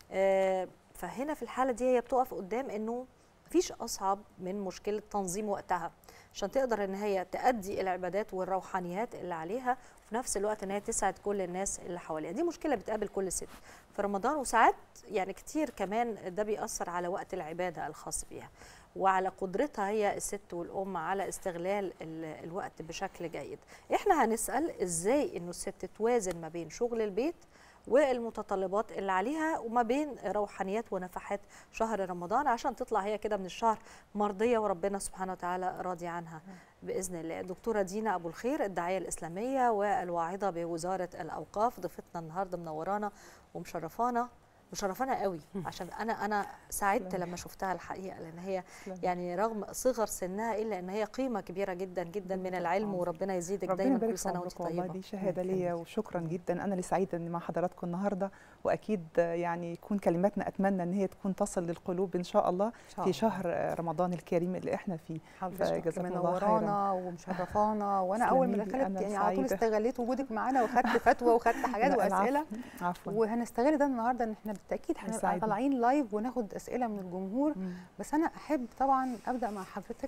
آه، فهنا في الحالة دي هي بتقف قدام انه مفيش اصعب من مشكله تنظيم وقتها عشان تقدر ان هي تأدي العبادات والروحانيات اللي عليها وفي نفس الوقت ان هي تسعد كل الناس اللي حواليها دي مشكله بتقابل كل ست في رمضان وساعات يعني كتير كمان ده بيأثر على وقت العباده الخاص بيها وعلى قدرتها هي الست والام على استغلال ال- الوقت بشكل جيد احنا هنسأل ازاي انه الست توازن ما بين شغل البيت والمتطلبات اللي عليها وما بين روحانيات ونفحات شهر رمضان عشان تطلع هي كده من الشهر مرضيه وربنا سبحانه وتعالى راضي عنها باذن الله الدكتوره دينا ابو الخير الداعيه الاسلاميه والواعظه بوزاره الاوقاف ضيفتنا النهارده منورانا ومشرفانا مشرفانا قوي عشان انا انا سعدت تسلمي. لما شفتها الحقيقه لان هي تسلمي. يعني رغم صغر سنها الا ان هي قيمه كبيره جدا جدا من العلم وربنا يزيدك ربنا دايما يبارك كل في سنه وانت عمرك والله طيبه دي شهاده ليا وشكرا جدا انا اللي سعيده اني مع حضراتكم النهارده واكيد يعني يكون كلماتنا اتمنى ان هي تكون تصل للقلوب ان شاء الله شاء في الله. شهر رمضان الكريم اللي احنا فيه حضرتك فجزاكم الله خيرا منورانا ومشرفانا وانا اول ما تسلمي لي، دخلت أنا يعني على طول سعيدة. استغليت وجودك معانا وخدت فتوى وخدت حاجات لا، العفو. واسئله عفوا وهنستغل ده النهارده ان احنا بالتاكيد هنبقى يسعدني. طالعين لايف وناخد اسئله من الجمهور بس انا احب طبعا ابدا مع حضرتك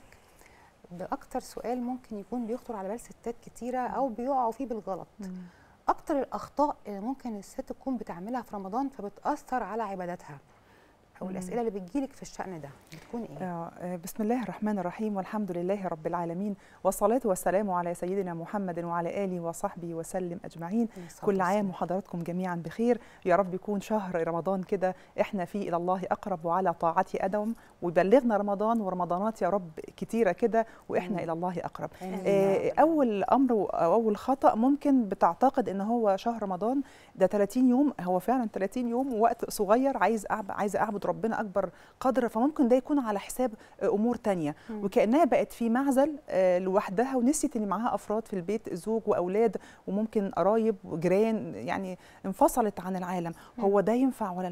باكتر سؤال ممكن يكون بيخطر على بال ستات كتيره او بيقعوا فيه بالغلط اكتر الاخطاء اللي ممكن الست تكون بتعملها في رمضان فبتاثر على عباداتها او مم. الاسئله اللي بتجيلك في الشان ده بتكون ايه آه، آه، بسم الله الرحمن الرحيم والحمد لله رب العالمين والصلاة والسلام على سيدنا محمد وعلى آله وصحبه وسلم أجمعين الصلاة كل عام والسلام. وحضراتكم جميعا بخير يا رب يكون شهر رمضان كده احنا فيه إلى الله أقرب وعلى طاعته أدوم ويبلغنا رمضان ورمضانات يا رب كتيرة كده وإحنا آمين. إلى الله أقرب آمين. آه، أول أمر و- أو أول خطأ ممكن بتعتقد إن هو شهر رمضان ده 30 يوم هو فعلا 30 يوم ووقت صغير عايز أعب عايزة أعبد ربنا أكبر قدر فممكن ده يكون على حساب آه، أمور تانية مم. وكأنها بقت في معزل آه، لوحدها ونسيت إن معاها أفراد في البيت زوج وأولاد وممكن قرايب وجيران يعني انفصلت عن العالم هو ده ينفع ولا لا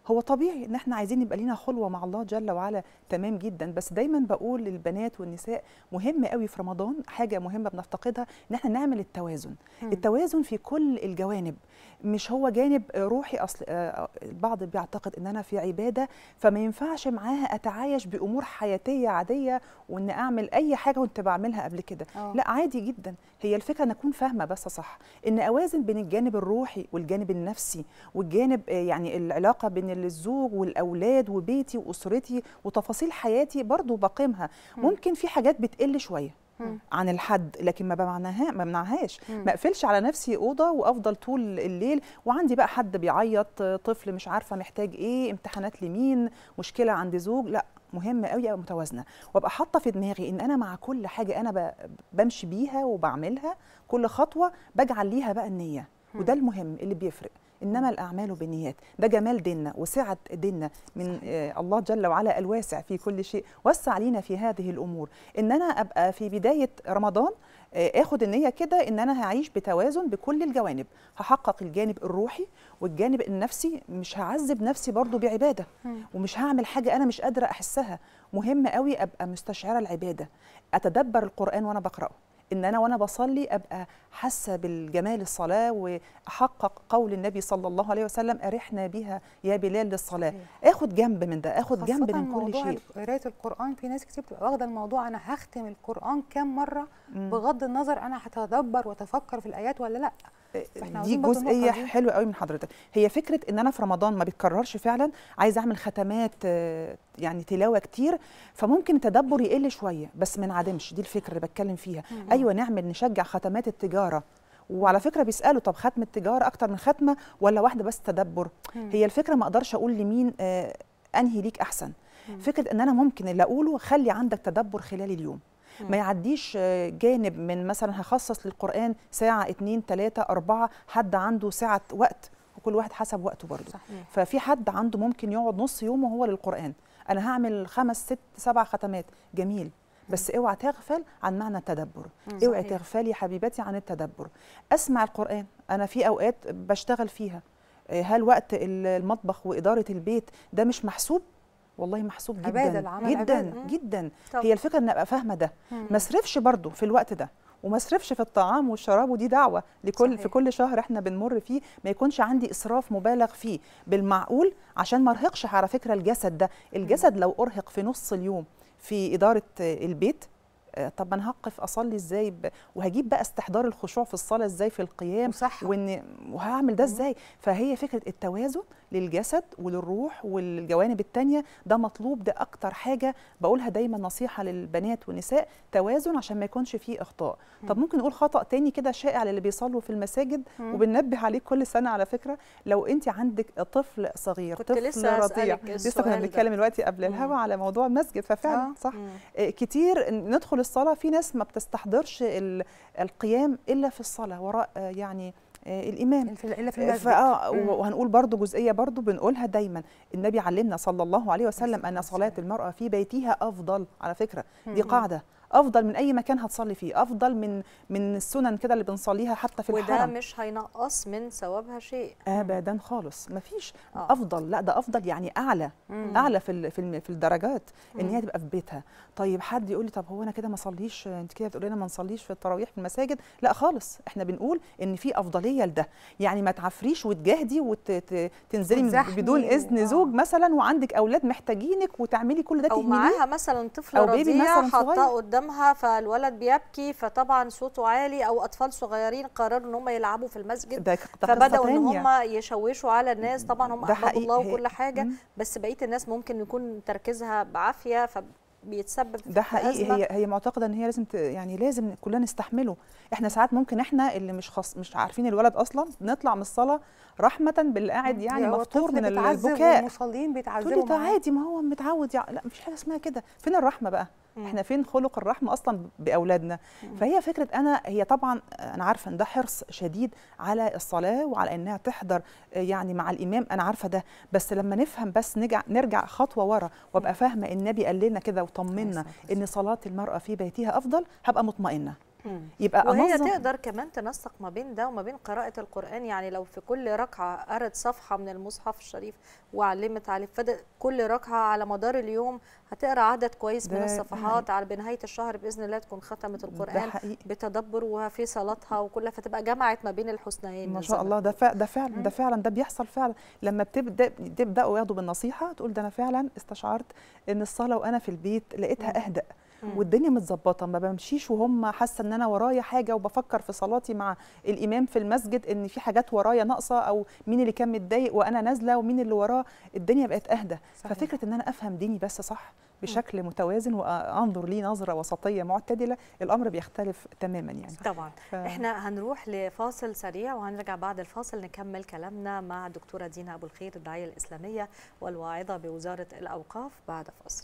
هو طبيعي ان احنا عايزين يبقى لينا خلوه مع الله جل وعلا تمام جدا بس دايما بقول للبنات والنساء مهم قوي في رمضان حاجه مهمه بنفتقدها ان احنا نعمل التوازن مم. التوازن في كل الجوانب مش هو جانب روحي اصل آه، البعض بيعتقد ان انا في عباده فما ينفعش معاها اتعايش بامور حياتيه عاديه وان اعمل اي حاجه كنت بعملها قبل كده آه. لا عادي جدا هي الفكره ان اكون فاهمه بس صح ان اوازن بين الجانب الروحي والجانب النفسي والجانب آه، يعني العلاقه بين الزوج والاولاد وبيتي واسرتي وتفاصيل حياتي برضو بقيمها مم. ممكن في حاجات بتقل شويه مم. عن الحد لكن ما بمعناها ما بمنعهاش مم. ما اقفلش على نفسي اوضه وافضل طول الليل وعندي بقى حد بيعيط طفل مش عارفه محتاج ايه امتحانات لمين مشكله عند زوج لا مهم قوي ابقى متوازنه وابقى حاطه في دماغي ان انا مع كل حاجه انا ب- بمشي بيها وبعملها كل خطوه بجعل ليها بقى النيه وده المهم اللي بيفرق انما الاعمال بالنيات ده جمال ديننا وسعه ديننا من آه الله جل وعلا الواسع في كل شيء وسع علينا في هذه الامور ان انا ابقى في بدايه رمضان آه، اخد النيه كده ان انا هعيش بتوازن بكل الجوانب هحقق الجانب الروحي والجانب النفسي مش هعذب نفسي برضو بعباده ومش هعمل حاجه انا مش قادره احسها مهم قوي ابقى مستشعره العباده اتدبر القران وانا بقراه ان انا وانا بصلي ابقى حاسه بالجمال الصلاه واحقق قول النبي صلى الله عليه وسلم ارحنا بها يا بلال للصلاه اخد جنب من ده اخد جنب خاصة من كل موضوع شيء قرايه القران في ناس كتير بتبقى واخده الموضوع انا هختم القران كام مره مم. بغض النظر انا هتدبر واتفكر في الايات ولا لا فاحنا دي عاوزين برضو النقطة جزئيه دي. حلوه قوي من حضرتك هي فكره ان انا في رمضان ما بيتكررش فعلا عايزه اعمل ختمات آه، يعني تلاوه كتير فممكن التدبر يقل شويه بس ما انعدمش دي الفكره اللي بتكلم فيها مم. ايوه نعمل نشجع ختمات التجاره وعلى فكره بيسالوا طب ختم التجاره اكتر من ختمه ولا واحده بس تدبر مم. هي الفكره ما اقدرش اقول لمين آه، انهي ليك احسن فكره ان انا ممكن اللي اقوله خلي عندك تدبر خلال اليوم ما يعديش آه، جانب من مثلا هخصص للقرآن ساعة اتنين تلاتة أربعة حد عنده ساعة وقت وكل واحد حسب وقته برضه صحيح. ففي حد عنده ممكن يقعد نص يومه هو للقرآن أنا هعمل خمس ست سبع ختمات جميل بس اوعى تغفل عن معنى التدبر مم. اوعى صحيح. تغفلي حبيبتي عن التدبر اسمع القرآن أنا في أوقات بشتغل فيها آه، هل وقت ال- المطبخ وإدارة البيت ده مش محسوب والله محسوب جدا عبادة، العمل جدا عبادة. مم. جدا طبعا. هي الفكره ان ابقى فاهمه ده مم. ما اصرفش برضو في الوقت ده وما اصرفش في الطعام والشراب ودي دعوه لكل صحيح. في كل شهر احنا بنمر فيه ما يكونش عندي اسراف مبالغ فيه بالمعقول عشان ما ارهقش على فكره الجسد ده الجسد لو ارهق في نص اليوم في اداره آه، البيت آه، طب انا هقف اصلي ازاي ب... وهجيب بقى استحضار الخشوع في الصلاه ازاي في القيام وصح. وان وهعمل ده ازاي فهي فكره التوازن للجسد وللروح والجوانب التانية ده مطلوب ده اكتر حاجه بقولها دايما نصيحه للبنات والنساء توازن عشان ما يكونش فيه اخطاء طب ممكن نقول خطا تاني كده شائع للي بيصلوا في المساجد مم. وبننبه عليه كل سنه على فكره لو انت عندك طفل صغير كنت طفل لسه رضيع أسألك لسه كنا السؤال ده. بنتكلم دلوقتي قبل الهوا على موضوع المسجد ففعلا آه. صح آه، كتير ندخل الصلاه في ناس ما بتستحضرش ال- القيام الا في الصلاه وراء آه، يعني آه، الامام الا في آه، المسجد فآه، مم. وهنقول برضو جزئيه برضو بنقولها دايما النبي علمنا صلى الله عليه وسلم ان صلاه المراه في بيتها افضل على فكره دي مم. قاعده افضل من اي مكان هتصلي فيه افضل من من السنن كده اللي بنصليها حتى في وده الحرم مش هينقص من ثوابها شيء ابدا خالص مفيش آه. افضل لا ده افضل يعني اعلى مم. اعلى في ال- في الم- في الدرجات ان مم. هي تبقى في بيتها طيب حد يقول لي طب هو انا كده ما اصليش انت كده بتقولي لنا ما نصليش في التراويح في المساجد لا خالص احنا بنقول ان في افضليه لده يعني ما تعفريش وتجاهدي وتنزلي وتزاحمي بدون اذن و- زوج مثلا وعندك اولاد محتاجينك وتعملي كل ده او تهمليه معاها مثلا طفل أو بيبي رضيع مثلاً حاطاه صغير. قدامها فالولد بيبكي فطبعا صوته عالي او اطفال صغيرين قرروا ان هم يلعبوا في المسجد ده ده قصة فبداوا ان تانية. هم يشوشوا على الناس طبعا هم ده احباب الله حقيقي. وكل حاجه مم. بس بقيه الناس ممكن يكون تركيزها بعافيه فبيتسبب في ده حقيقي أزمة. هي هي معتقده ان هي لازم ت... يعني لازم كلنا نستحمله احنا ساعات ممكن احنا اللي مش خص... مش عارفين الولد اصلا نطلع من الصلاه رحمه باللي قاعد يعني هو مفطور الطفل من بيتعذب البكاء والمصلين تقول بيتعذبوا لي ده معاه. عادي ما هو متعود يعني لا مفيش حاجه اسمها كده فين الرحمه بقى مم. احنا فين خلق الرحمه اصلا باولادنا فهي فكره انا هي طبعا انا عارفه ان ده حرص شديد على الصلاه وعلى انها تحضر آه، يعني مع الامام انا عارفه ده بس لما نفهم بس نرجع نرجع خطوه ورا وابقى فاهمه النبي قال لنا كده وطمنا ان صلاه المراه في بيتها افضل هبقى مطمئنه يبقى وهي انظم تقدر كمان تنسق ما بين ده وما بين قراءة القرآن يعني لو في كل ركعة قرأت صفحة من المصحف الشريف وعلمت عليه فده كل ركعة على مدار اليوم هتقرا عدد كويس من ده- ده الصفحات على بنهاية الشهر بإذن الله تكون ختمت القرآن حقيقي. بتدبر وفي صلاتها وكلها فتبقى جمعت ما بين الحسنيين ما زي شاء الله ده فع ده فعلا ده فعلا ده بيحصل فعلا لما بتبدا تبداوا ياخدوا بالنصيحه تقول ده انا فعلا استشعرت ان الصلاه وانا في البيت لقيتها اهدأ مم. والدنيا متظبطه ما بمشيش وهم حاسه ان انا ورايا حاجه وبفكر في صلاتي مع الامام في المسجد ان في حاجات ورايا ناقصه او مين اللي كان متضايق وانا نازله ومين اللي وراه الدنيا بقت اهدى صحيح. ففكره ان انا افهم ديني بس صح بشكل متوازن وانظر ليه نظره وسطيه معتدله الامر بيختلف تماما يعني طبعا ف- احنا هنروح لفاصل سريع وهنرجع بعد الفاصل نكمل كلامنا مع دكتورة دينا أبو الخير الداعية الإسلامية والواعظة بوزارة الأوقاف بعد فاصل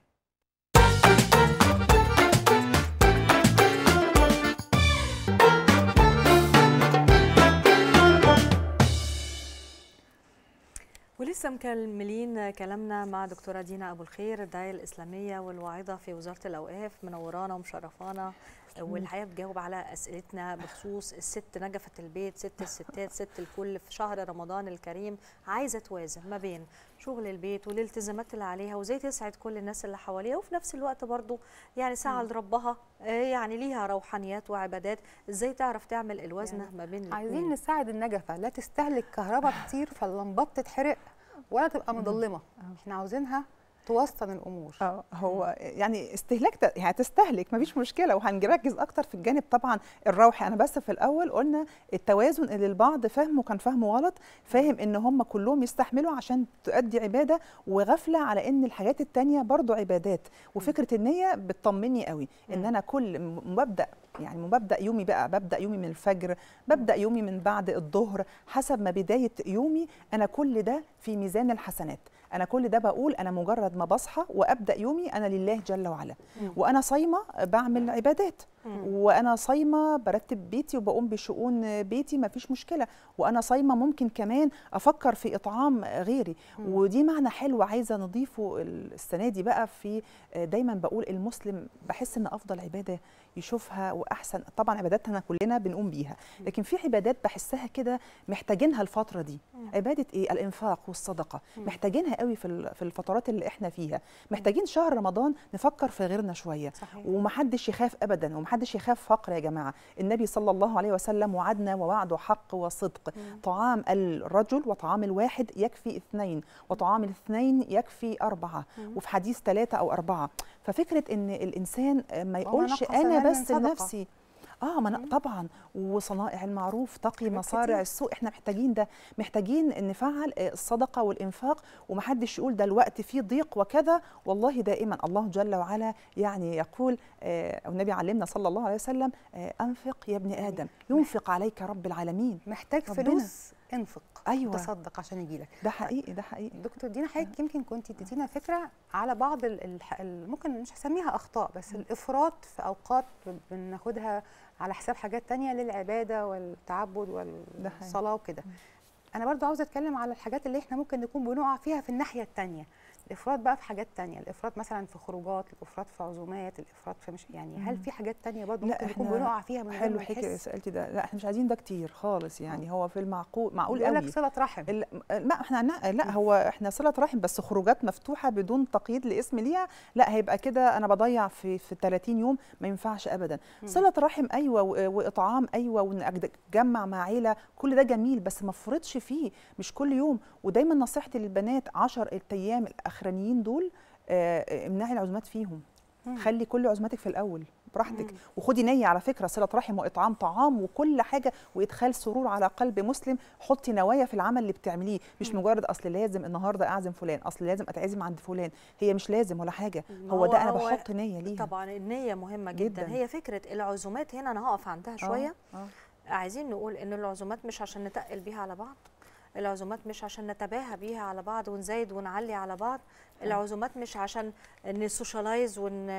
ولسه مكملين كلامنا مع دكتورة دينا أبو الخير الداعية الإسلامية والواعظة في وزارة الأوقاف منورانا ومشرفانا والحقيقة بتجاوب على أسئلتنا بخصوص الست نجفة البيت ست الستات ست الكل في شهر رمضان الكريم عايزة توازن ما بين شغل البيت والالتزامات اللي عليها وازاي تسعد كل الناس اللي حواليها وفي نفس الوقت برضو يعني ساعة مم. لربها آه، يعني ليها روحانيات وعبادات ازاي تعرف تعمل الوزنة ما بين عايزين الاتنين؟ نساعد النجفه لا تستهلك كهرباء كتير فاللمبات تتحرق ولا تبقى مظلمه احنا عاوزينها توسطن الامور اه هو يعني استهلاك ت- يعني تستهلك مفيش مشكله وهنركز اكتر في الجانب طبعا الروحي انا بس في الاول قلنا التوازن اللي البعض فهمه كان فهمه غلط فاهم ان هم كلهم يستحملوا عشان تؤدي عباده وغفله على ان الحاجات التانية برضو عبادات وفكره النيه بتطمني قوي ان انا كل م- مبدا يعني مبدا يومي بقى ببدا يومي من الفجر ببدا يومي من بعد الظهر حسب ما بدايه يومي انا كل ده في ميزان الحسنات انا كل ده بقول انا مجرد ما بصحى وابدا يومي انا لله جل وعلا مم. وانا صايمه بعمل عبادات وانا صايمه برتب بيتي وبقوم بشؤون بيتي ما فيش مشكله وانا صايمه ممكن كمان افكر في اطعام غيري ودي معنى حلو عايزه نضيفه السنه دي بقى في دايما بقول المسلم بحس ان افضل عباده يشوفها واحسن طبعا عباداتنا كلنا بنقوم بيها لكن في عبادات بحسها كده محتاجينها الفتره دي عباده ايه الانفاق والصدقه محتاجينها قوي في ال- في الفترات اللي احنا فيها محتاجين شهر رمضان نفكر في غيرنا شويه صحيح. ومحدش يخاف ابدا ومحدش يخاف فقر يا جماعه النبي صلى الله عليه وسلم وعدنا ووعده حق وصدق طعام الرجل وطعام الواحد يكفي اثنين وطعام الاثنين يكفي اربعه وفي حديث ثلاثه او اربعه ففكره ان الانسان ما يقولش نقص انا العلم بس صدقة. لنفسي اه ما أنا طبعا وصنائع المعروف تقي مصارع كتير. السوء احنا محتاجين ده محتاجين نفعل آه، الصدقه والانفاق ومحدش يقول ده الوقت فيه ضيق وكذا والله دائما الله جل وعلا يعني يقول آه، او النبي علمنا صلى الله عليه وسلم آه، انفق يا ابن ادم ينفق عليك رب العالمين محتاج ربنا. فلوس انفق أيوة. تصدق عشان يجي لك ده حقيقي ده حقيقي دكتور دينا حضرتك يمكن كنت اديتينا فكره على بعض ال ال ال ممكن مش هسميها اخطاء بس الافراط في اوقات بناخدها على حساب حاجات تانية للعباده والتعبد والصلاه وكده انا برضو عاوزه اتكلم على الحاجات اللي احنا ممكن نكون بنقع فيها في الناحيه التانية الافراط بقى في حاجات تانية الافراط مثلا في خروجات الافراط في عزومات الافراط في مش يعني هل مم. في حاجات تانية برضو لا ممكن نكون احنا بنقع فيها من غير حلو ما حكي نحس سالتي ده لا احنا مش عايزين ده كتير خالص يعني هو في المعقول معقول بيقول قوي لك صله رحم ال- لا احنا عنا- لا هو احنا صله رحم بس خروجات مفتوحه بدون تقييد لاسم ليها لا هيبقى كده انا بضيع في في 30 يوم ما ينفعش ابدا مم. صله رحم ايوه و- واطعام ايوه وان اتجمع مع عيله كل ده جميل بس ما افرطش فيه مش كل يوم ودايما نصيحتي للبنات 10 ايام الاخرانيين دول آه، امنعي العزومات فيهم مم. خلي كل عزوماتك في الاول براحتك مم. وخدي نيه على فكره صله رحم واطعام طعام وكل حاجه وادخال سرور على قلب مسلم حطي نوايا في العمل اللي بتعمليه مش مجرد اصل لازم النهارده اعزم فلان اصل لازم اتعزم عند فلان هي مش لازم ولا حاجه هو ده انا بحط نيه ليها طبعا النية مهمة جدا, جداً. هي فكرة العزومات هنا أنا هقف عندها شوية آه. عايزين نقول إن العزومات مش عشان نتقل بيها على بعض العزومات مش عشان نتباهى بيها على بعض ونزايد ونعلي على بعض العزومات مش عشان نسوشيالايز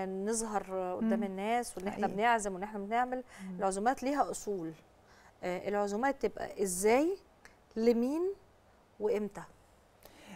ونظهر قدام مم. الناس وان احنا حقيقي. بنعزم وان احنا بنعمل العزومات ليها اصول آه، العزومات تبقى ازاي لمين وامتى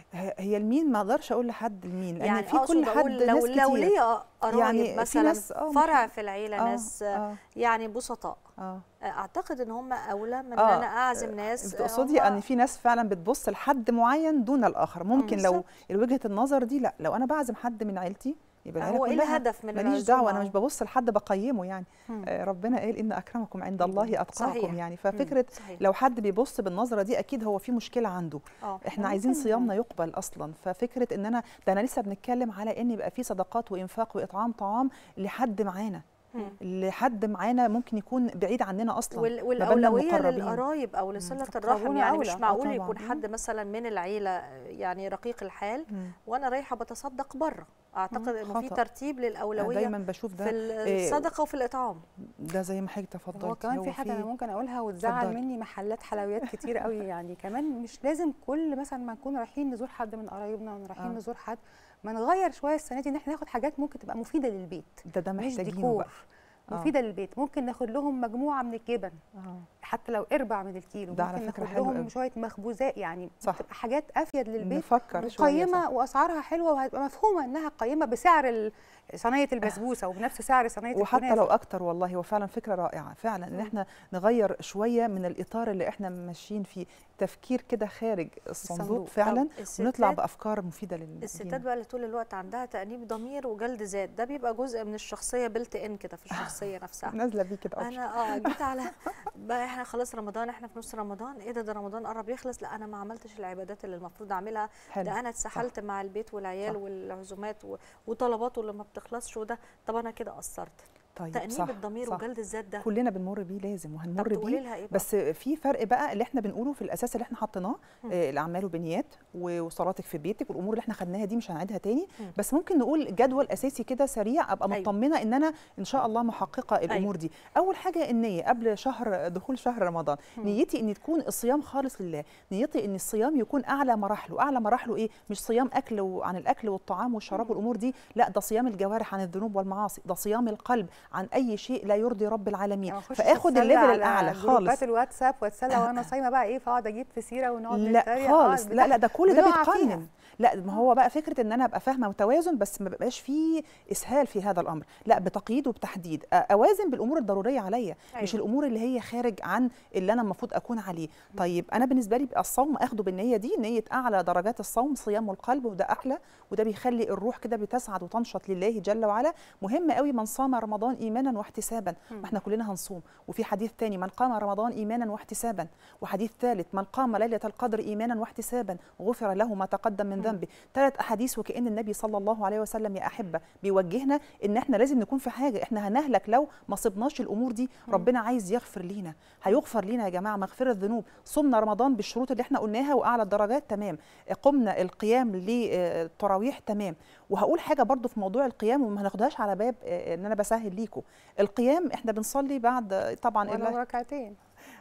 ه- هي المين ما اقدرش اقول لحد المين لان يعني في أقصد كل حد أقول لو ناس لو كتير. ليا قرايب يعني في مثلا ناس آه فرع ممكن- في العيله آه، ناس آه. يعني بسطاء اه اعتقد ان هم اولى من ان آه، انا اعزم ناس تقصدي ان في ناس فعلا بتبص لحد معين دون الاخر ممكن لو بالظبط. وجهه النظر دي لا لو انا بعزم حد من عيلتي يبقى العيله هو إيه كلها الهدف من ماليش العزومة دعوه انا أهو؟ مش ببص لحد بقيمه يعني مم. آه ربنا قال ان اكرمكم عند الله اتقاكم صحيح. يعني مم. ففكره صحيح. لو حد بيبص بالنظره دي اكيد هو في مشكله عنده آه. احنا عايزين ممكن- صيامنا يقبل اصلا ففكره ان انا ده انا لسه بنتكلم على ان يبقى في صدقات وانفاق واطعام طعام لحد معانا مم. لحد معانا ممكن يكون بعيد عننا اصلا وال- ما بالنا والاولويه المقربين. للقرايب او لصله الرحم أقربون يعني أولى. مش آه معقول طبعاً. يكون حد مثلا من العيله يعني رقيق الحال مم. وانا رايحه بتصدق بره اعتقد انه في خطأ. ترتيب للاولويه دايما بشوف ده في إيه، الصدقه وفي الاطعام ده زي ما حضرتك تفضلتي هو كمان في حاجه انا ممكن اقولها وتزعل اتفضلي. مني محلات حلويات كتير قوي يعني كمان مش لازم كل مثلا ما نكون رايحين نزور حد من قرايبنا ولا رايحين آه. نزور حد ما نغير شويه السنه دي ان احنا ناخد حاجات ممكن تبقى مفيده للبيت ده ده مش محتاجينه ديكور بقى آه. مفيده للبيت ممكن ناخد لهم مجموعه من الجبن آه. حتى لو اربع من الكيلو ده على ممكن فكرة ناخد حلو لهم قوي. شويه مخبوزات يعني صح. تبقى حاجات افيد للبيت نفكر شوية، وقيمه صح. واسعارها حلوه وهتبقى مفهومه انها قيمه بسعر ال- صينيه البسبوسه وبنفس سعر صينيه وحتى الكنافة. لو اكتر والله هو فعلا فكره رائعه فعلا ان احنا نغير شويه من الاطار اللي احنا ماشيين فيه تفكير كده خارج الصندوق الصندوق. فعلا طب ونطلع الستات- بافكار مفيده لل الستات بقى اللي طول الوقت عندها تأنيب ضمير وجلد ذات ده بيبقى جزء من الشخصيه بلت ان كده في الشخصيه نفسها نازله بيه كده انا اه جيت على بقى احنا خلاص رمضان احنا في نص رمضان ايه ده ده رمضان قرب يخلص لا انا ما عملتش العبادات اللي المفروض اعملها حلو. ده انا اتسحلت مع البيت والعيال صح. والعزومات و- وطلباته اللي ما بتخلصش وده طب انا كده قصرت طيب تأنيب صح الضمير صح. وجلد الذات ده كلنا بنمر بيه لازم وهنمر طب تقولي بيه لها إيه بقى؟ بس في فرق بقى اللي احنا بنقوله في الاساس اللي احنا حطيناه مم. آه، الاعمال وبنيات و- وصلاتك في بيتك والامور اللي احنا خدناها دي مش هنعيدها تاني مم. بس ممكن نقول جدول اساسي كده سريع ابقى أيوة. مطمنه ان انا ان شاء الله محققه الامور دي اول حاجه النيه قبل شهر دخول شهر رمضان مم. نيتي ان تكون الصيام خالص لله نيتي ان الصيام يكون اعلى مراحله اعلى مراحله ايه مش صيام اكل وعن الاكل والطعام والشراب والامور دي لا ده صيام الجوارح عن الذنوب والمعاصي ده صيام القلب عن اي شيء لا يرضي رب العالمين أخش فاخد أتسلى الليفل على الاعلى جروبات خالص الواتساب واتسلى وانا صايمه بقى ايه فاقعد اجيب في سيره ونقعد لا نتريق. خالص آه، لا لا ده كل ده بنقع فيها. بيتقنن لا ما هو بقى فكره ان انا ابقى فاهمه وتوازن بس ما بقاش فيه اسهال في هذا الامر لا بتقييد وبتحديد أ- اوازن بالامور الضروريه عليا أيوة. مش الامور اللي هي خارج عن اللي انا المفروض اكون عليه طيب انا بالنسبه لي بقى الصوم اخده بالنيه دي نيه اعلى درجات الصوم صيام القلب وده احلى وده بيخلي الروح كده بتسعد وتنشط لله جل وعلا مهم قوي من صام رمضان ايمانا واحتسابا ما احنا كلنا هنصوم وفي حديث تاني من قام رمضان ايمانا واحتسابا وحديث ثالث من قام ليله القدر ايمانا واحتسابا غفر له ما تقدم من ذنبه ثلاث احاديث وكان النبي صلى الله عليه وسلم يا احبه بيوجهنا ان احنا لازم نكون في حاجه احنا هنهلك لو ما صبناش الامور دي ربنا عايز يغفر لينا هيغفر لينا يا جماعه مغفره الذنوب صمنا رمضان بالشروط اللي احنا قلناها واعلى الدرجات تمام قمنا القيام للتراويح تمام وهقول حاجه برضو في موضوع القيام وما هناخدهاش على باب آه، ان انا بسهل ليكم القيام احنا بنصلي بعد طبعا ولو إلا- ركعتين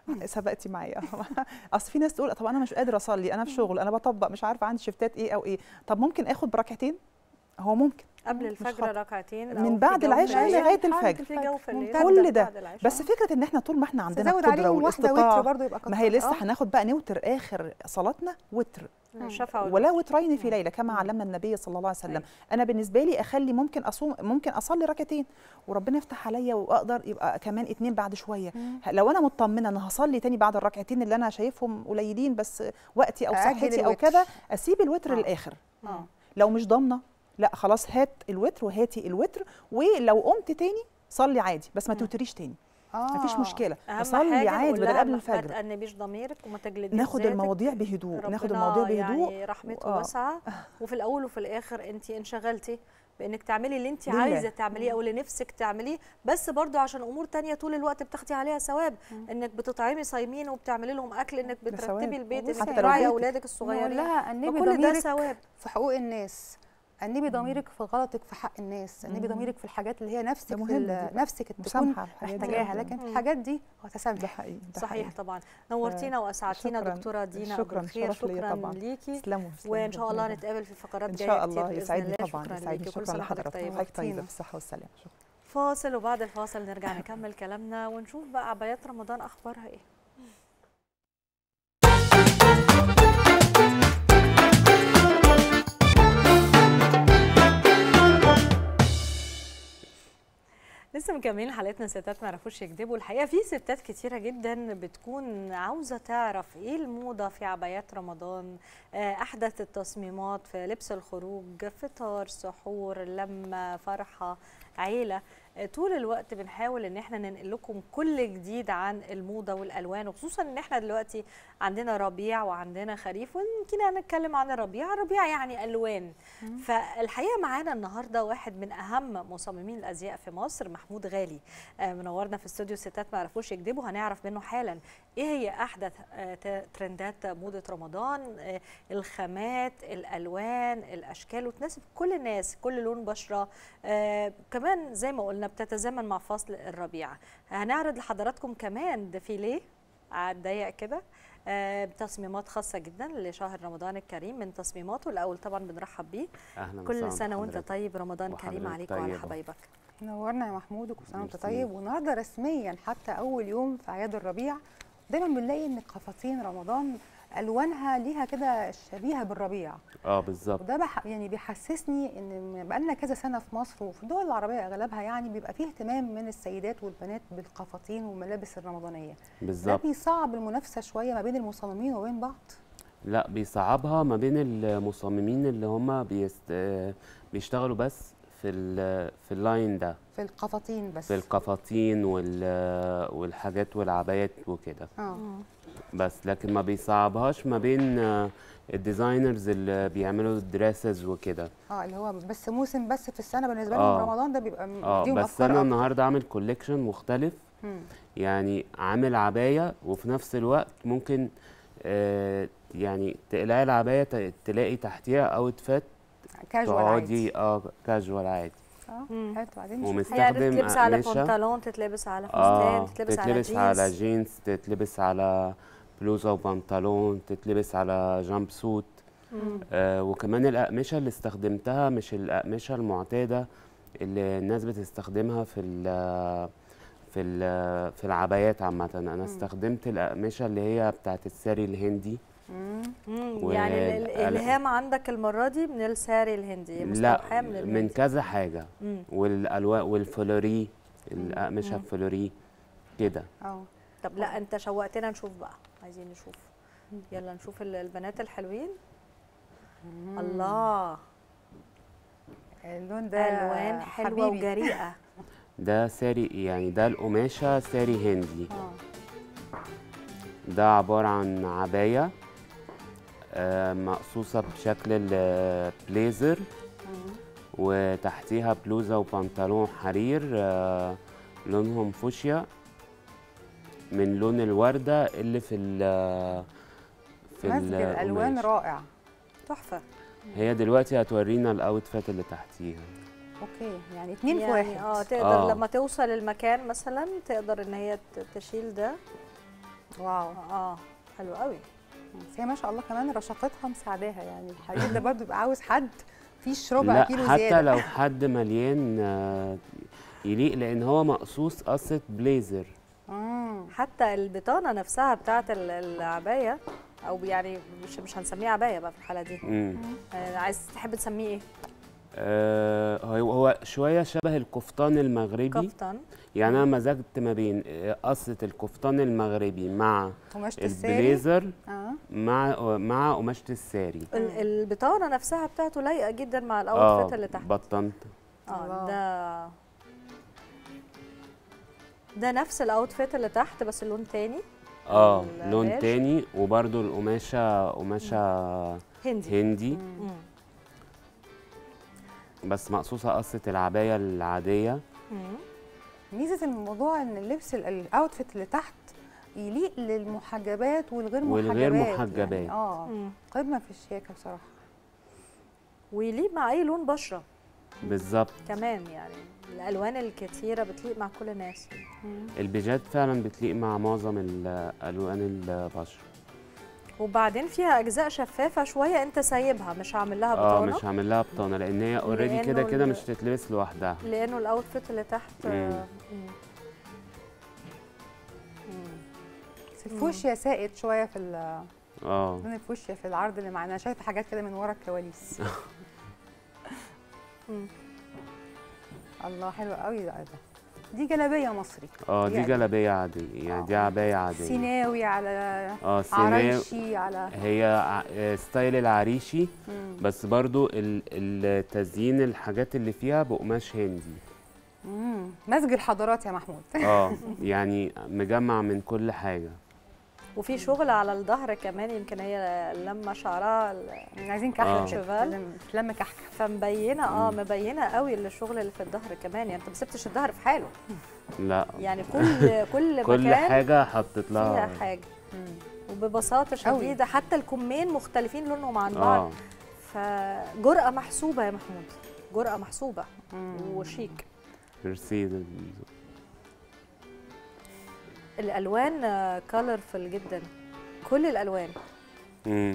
سبقتي معايا اصل في ناس تقول طب انا مش قادره اصلي انا في شغل انا بطبق مش عارفه عندي شفتات ايه او ايه طب ممكن اخد بركعتين هو ممكن قبل مش الفجر خطر. ركعتين أو من في بعد جو العشاء الليل. لغايه في الفجر جو في الليل كل بعد ده العشاء. بس فكره ان احنا طول ما احنا عندنا زود القدره عليهم واحدة والاستطاعه وتر برضو يبقى ما هي كتر. لسه آه. هناخد بقى نوتر اخر صلاتنا وتر مم. شفع ولا وترين في ليله كما علمنا النبي صلى الله عليه وسلم انا بالنسبه لي اخلي ممكن اصوم ممكن اصلي ركعتين وربنا يفتح عليا واقدر يبقى كمان اتنين بعد شويه مم. لو انا مطمنه ان هصلي تاني بعد الركعتين اللي انا شايفهم قليلين بس وقتي او أأجل صحتي او الوتر. كده اسيب الوتر آه. للاخر آه. لو مش ضامنه لا خلاص هات الوتر وهاتي الوتر ولو قمت تاني صلي عادي بس ما توتريش تاني مفيش آه. مشكله اهم اصلي حاجه عادي نقول بدل لها قبل ما الفجر تأنبيش ضميرك وما تجلديش ناخد ذاتك. المواضيع بهدوء ناخد ربنا المواضيع بهدوء يعني رحمته آه. واسعه وفي الاول وفي الاخر انت انشغلتي بانك تعملي اللي انت لله. عايزه تعمليه او اللي نفسك تعمليه بس برضو عشان امور تانية طول الوقت بتاخدي عليها ثواب انك بتطعمي صايمين وبتعملي لهم اكل انك ثواب. بترتبي البيت وبصي انك يا تراعي بنتك، اولادك نقول الصغيرين لها أنبي فكل ده ضميرك ثواب في حقوق الناس أنبي ضميرك في غلطك في حق الناس أنبي مم. ضميرك في الحاجات اللي هي نفسك ده في مهم ال- دي بقى. نفسك تكون مسامحة الحاجات دي محتاجاها جداً. لكن في مم. الحاجات دي هو تسامح ده حقيقي ده صحيح حقيقي. طبعا نورتينا واسعدتينا شكراً. دكتوره دينا شكراً، أبو الخير شرف ليا شكرا طبعاً. ليكي تسلموا، تسلموا، وان شاء الله ربنا نتقابل في فقرات ان جايه شاء كتير الله بإذن يسعدني الله. طبعا شكرا يسعدني ليكي كل شكرا سنه وحضرتك لحضرتك طيبه حضرتك طيبه بالصحه والسلامه شكرا فاصل وبعد الفاصل نرجع نكمل كلامنا ونشوف بقى عبايات رمضان اخبارها ايه لسه مكملين حلقتنا ستات ما يعرفوش يكذبوا الحقيقه في ستات كتيره جدا بتكون عاوزه تعرف ايه الموضه في عبايات رمضان آه، احدث التصميمات في لبس الخروج فطار سحور لمه فرحه عيله آه، طول الوقت بنحاول ان احنا ننقل لكم كل جديد عن الموضه والالوان وخصوصا ان احنا دلوقتي عندنا ربيع وعندنا خريف ويمكن هنتكلم عن الربيع الربيع يعني الوان فالحقيقه معانا النهارده واحد من اهم مصممين الازياء في مصر محمود غالي آه، منورنا في استوديو ستات ما يعرفوش يكذبوا هنعرف منه حالا ايه هي احدث آه، ت- ترندات موضه رمضان آه، الخامات الالوان الاشكال وتناسب كل الناس كل لون بشره آه، كمان زي ما قلنا بتتزامن مع فصل الربيع هنعرض لحضراتكم كمان ديفيليه على الضيق كده آه، بتصميمات خاصة جدا لشهر رمضان الكريم من تصميماته الأول طبعا بنرحب بيه أهلاً كل وسهلاً سنة وأنت بحضرتك. طيب رمضان كريم وحضرتك عليك وعلى طيبة. حبايبك نورنا يا محمود وكل سنه وانت ميرسي. طيب والنهارده رسميا حتى اول يوم في اعياد الربيع دايما بنلاقي ان قفاطين رمضان الوانها ليها كده شبيهه بالربيع اه بالظبط وده بح يعني بيحسسني ان بقالنا كذا سنه في مصر وفي الدول العربيه اغلبها يعني بيبقى فيه اهتمام من السيدات والبنات بالقفاطين والملابس الرمضانيه ده بالظبط بيصعب المنافسه شويه ما بين المصممين وبين بعض لا بيصعبها ما بين المصممين اللي هم بيست... آه، بيشتغلوا بس في ال... في اللاين ده في القفاطين بس في القفاطين وال... والحاجات والعبايات وكده اه بس لكن ما بيصعبهاش ما بين آه، الديزاينرز اللي بيعملوا الدراسز وكده اه اللي هو بس موسم بس في السنه بالنسبه آه. لهم رمضان ده بيبقى اه مديهم بس افكار انا أكتر. النهارده عامل كوليكشن مختلف مم. يعني عامل عبايه وفي نفس الوقت ممكن آه يعني تقلعي العبايه ت- تلاقي تحتيها اوتفيت كاجوال تقعدي اه كاجوال عادي اه حلو بعدين نشوف. ومستخدم يعني تتلبس على أقمشة. بنطلون تتلبس على فستان اه تتلبس على تتلبس على جينز جينز تتلبس على بلوزه وبنطلون تتلبس على جامب سوت مم. آه وكمان الأقمشة اللي استخدمتها مش الأقمشة المعتادة اللي الناس بتستخدمها في ال في ال في العبايات عامة أنا استخدمت الأقمشة اللي هي بتاعت الساري الهندي مم. و- يعني ال- ال- الالهام عندك المره دي من الساري الهندي لا مستوحاه من من الهندي كذا حاجة مم. والألوان والفلوري الأقمشة مم. الفلوري كده اه طب لا انت شوقتنا نشوف بقى عايزين نشوف يلا نشوف ال- البنات الحلوين الله اللون ده الوان حلوه حبيبي. وجريئه ده ساري يعني ده القماشة ساري هندي اه ده عبارة عن عباية آه، مقصوصة بشكل البليزر وتحتيها بلوزة وبنطلون حرير آه، لونهم فوشيا من لون الوردة اللي في ال في مزج الالوان القماش. رائع تحفه هي دلوقتي هتورينا الاوتفيت اللي تحتيها اوكي يعني اتنين في يعني واحد اه تقدر آه. لما توصل المكان مثلا تقدر ان هي ت- تشيل ده واو اه حلو قوي بس هي ما شاء الله كمان رشاقتها مساعداها يعني الحديد ده برضه بيبقى عاوز حد فيش ربع لا كيلو حتى زياده لو حد مليان آه، يليق لان هو مقصوص قصة بليزر مم. حتى البطانه نفسها بتاعت ال- العبايه او يعني مش مش هنسميه عبايه بقى في الحاله دي مم. آه عايز تحب تسميه ايه آه، هو هو شوية شبه القفطان المغربي كفتان يعني أنا مزجت ما بين آه، قصة القفطان المغربي مع قماشة الساري البليزر اه مع مع قماشة الساري ال- البطانه نفسها بتاعته لايقه جدا مع الاوتفيت اللي تحت بطنت اه ده ده نفس الاوتفيت اللي تحت بس اللون تاني اه البيج. لون تاني وبرده القماشة قماشة هندي. هندي مم. بس مقصوصة قصة العباية العادية ميزه الموضوع ان اللبس ال- الاوتفيت اللي تحت يليق للمحجبات والغير محجبات والغير يعني محجبات. اه مم. قمه في الشياكه بصراحه ويليق مع اي لون بشره بالظبط كمان يعني الالوان الكتيره بتليق مع كل الناس البيجات فعلا بتليق مع معظم الألوان البشرة وبعدين فيها اجزاء شفافه شويه انت سايبها مش هعمل لها اه بطانه مش هعمل لها بطانة لأن هي اوريدي كده لأنه كده ال- مش تتلبس لوحدها لانه الاوتفيت اللي تحت آه، مم. مم. مم. بس الفوشيا سائد شويه في ال- اه لون الفوشيا في العرض اللي معانا شايفه حاجات كده من ورا الكواليس مم. الله حلو قوي ده ده دي جلابيه مصري اه دي يعني جلابيه عاديه يعني دي عبايه عاديه سيناوي على اه سيناوي عرايشي على هي ع- آه، ستايل العريشي مم. بس برضو ال- التزيين الحاجات اللي فيها بقماش هندي مم. مزج الحضارات يا محمود اه يعني مجمع من كل حاجه وفي شغل على الظهر كمان يمكن هي لما شعرها عايزين آه. كحكه شوفال لما كحكه فمبينه اه مبينه قوي الشغل اللي في الظهر كمان يعني انت ما سبتش الظهر في حاله لا يعني كل كل كل مكان حاجه حطيت فيها لها حاجه وببساطه أوي. شديده حتى الكمين مختلفين لونهم عن بعض اه فجرأة محسوبة يا محمود جرأة محسوبة وشيك ميرسي الألوان كالرفل جدا كل الألوان امم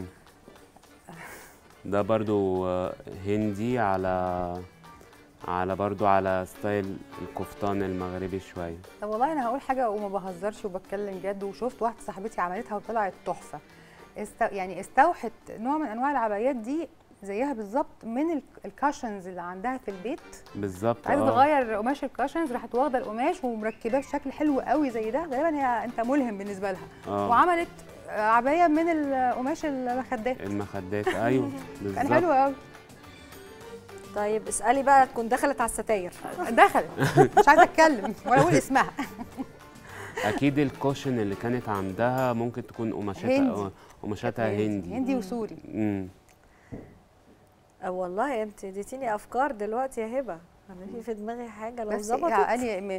ده برضو آه، هندي على على برضو على ستايل القفطان المغربي شويه طب والله انا هقول حاجه وما بهزرش وبتكلم جد وشفت واحده صاحبتي عملتها وطلعت تحفه است... يعني استوحت نوع من انواع العبايات دي زيها بالظبط من ال- الكاشنز اللي عندها في البيت بالظبط عايزه اه تغير قماش الكاشنز راحت واخده القماش ومركباه بشكل حلو قوي زي ده غالبا هي انت ملهم بالنسبه لها آه. وعملت عبايه من القماش المخدات المخدات ايوه كان بالظبط حلو قوي طيب اسألي بقى تكون دخلت على الستاير دخلت مش عايزه اتكلم ولا اقول اسمها اكيد الكوشن اللي كانت عندها ممكن تكون قماشاتها هندي. قماشاتها هندي هندي وسوري امم أه والله انت اديتيني افكار دلوقتي يا هبه انا في في دماغي حاجه لو بس ظبطت يعني م-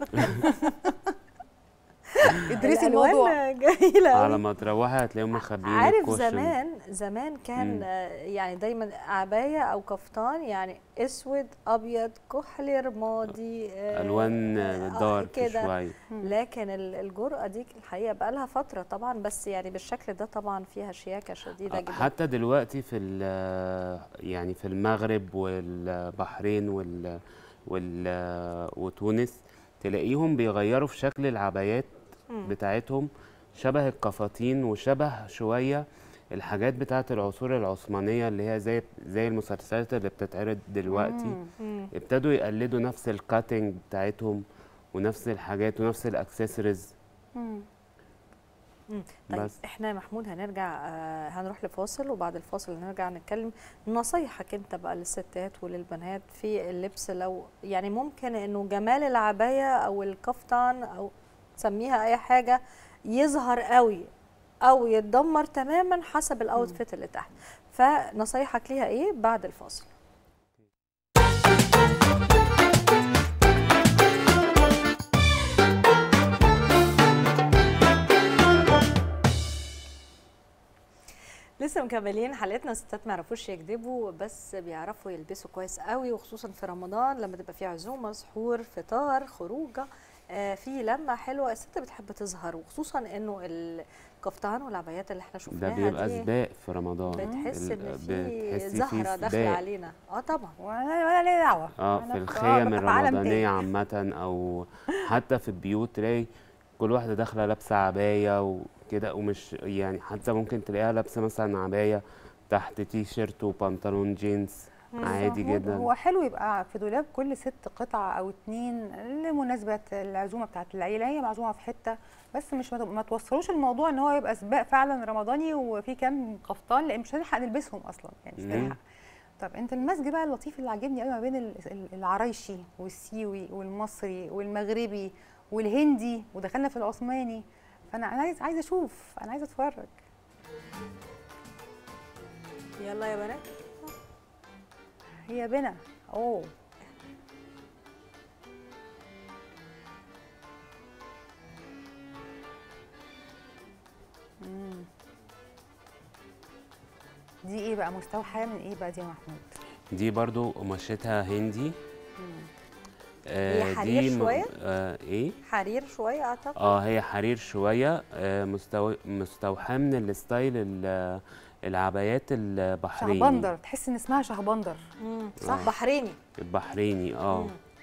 ادرسي الألوان الموضوع جميله على قوي ما تروحي هتلاقيهم مخبيين عارف الكوشن زمان زمان كان مم. آه، يعني دايما عبايه او كفتان يعني اسود ابيض كحلي رمادي آه، الوان آه، دارك كده. شويه لكن ال- الجرأة دي الحقيقة بقى لها فترة طبعا بس يعني بالشكل ده طبعا فيها شياكة شديدة جدا حتى دلوقتي في ال- يعني في المغرب والبحرين وال وال وتونس تلاقيهم بيغيروا في شكل العبايات مم. بتاعتهم شبه القفاطين وشبه شوية الحاجات بتاعت العصور العثمانية اللي هي زي زي المسلسلات اللي بتتعرض دلوقتي مم. مم. ابتدوا يقلدوا نفس الكاتنج بتاعتهم ونفس الحاجات ونفس الاكسسوارز مم. طيب بس. احنا يا محمود هنرجع آه هنروح لفاصل وبعد الفاصل نرجع نتكلم نصايحك انت بقى للستات وللبنات في اللبس لو يعني ممكن انه جمال العباية او الكفتان او تسميها اي حاجة يظهر قوي او يتدمر تماما حسب الاوتفيت اللي تحت فنصايحك ليها ايه بعد الفاصل لسه مكملين حلقتنا ستات ما يعرفوش يكذبوا بس بيعرفوا يلبسوا كويس قوي وخصوصا في رمضان لما تبقى في عزومه سحور فطار خروجه آه، في لمه حلوه الست بتحب تظهر وخصوصا انه الكفتان والعبايات اللي احنا ده شفناها بيبقى دي سباق في رمضان بتحس ال- ان في بتحسي في زهره داخله سباق. علينا اه طبعا ولا ولا ليه دعوه اه أنا في آه، الخيم ببقى في عالم الرمضانية تاني. عامة أو حتى في البيوت تلاقي كل واحدة داخلة لابسة عباية وكده ومش يعني حتى ممكن تلاقيها لابسة مثلا عباية تحت تي شيرت وبنطلون جينز عادي محمود، جدا هو حلو يبقى في دولاب كل ست قطعه او اتنين لمناسبه العزومه بتاعت العيله هي معزومه في حته بس مش ما- ما توصلوش الموضوع ان هو يبقى سباق فعلا رمضاني وفي كام قفطان لان مش هنلحق نلبسهم اصلا يعني مش مم. هنلحق طب انت المزج بقى اللطيف اللي عاجبني قوي ما بين ال- ال- العرايشي والسيوي والمصري والمغربي والهندي ودخلنا في العثماني فانا انا عايز عايزه اشوف انا عايزه اتفرج يلا يا بنات هي بنا اوه مم. دي ايه بقى مستوحاه من ايه بقى دي يا محمود دي برضو قماشتها هندي هي حرير دي م- شوية؟ آه ايه حرير شويه اعتقد اه هي حرير شوية آه مستو... مستوحاة من الستايل ال- العبايات البحريني شهبندر تحس ان اسمها شهبندر مم. آه. صح بحريني البحريني اه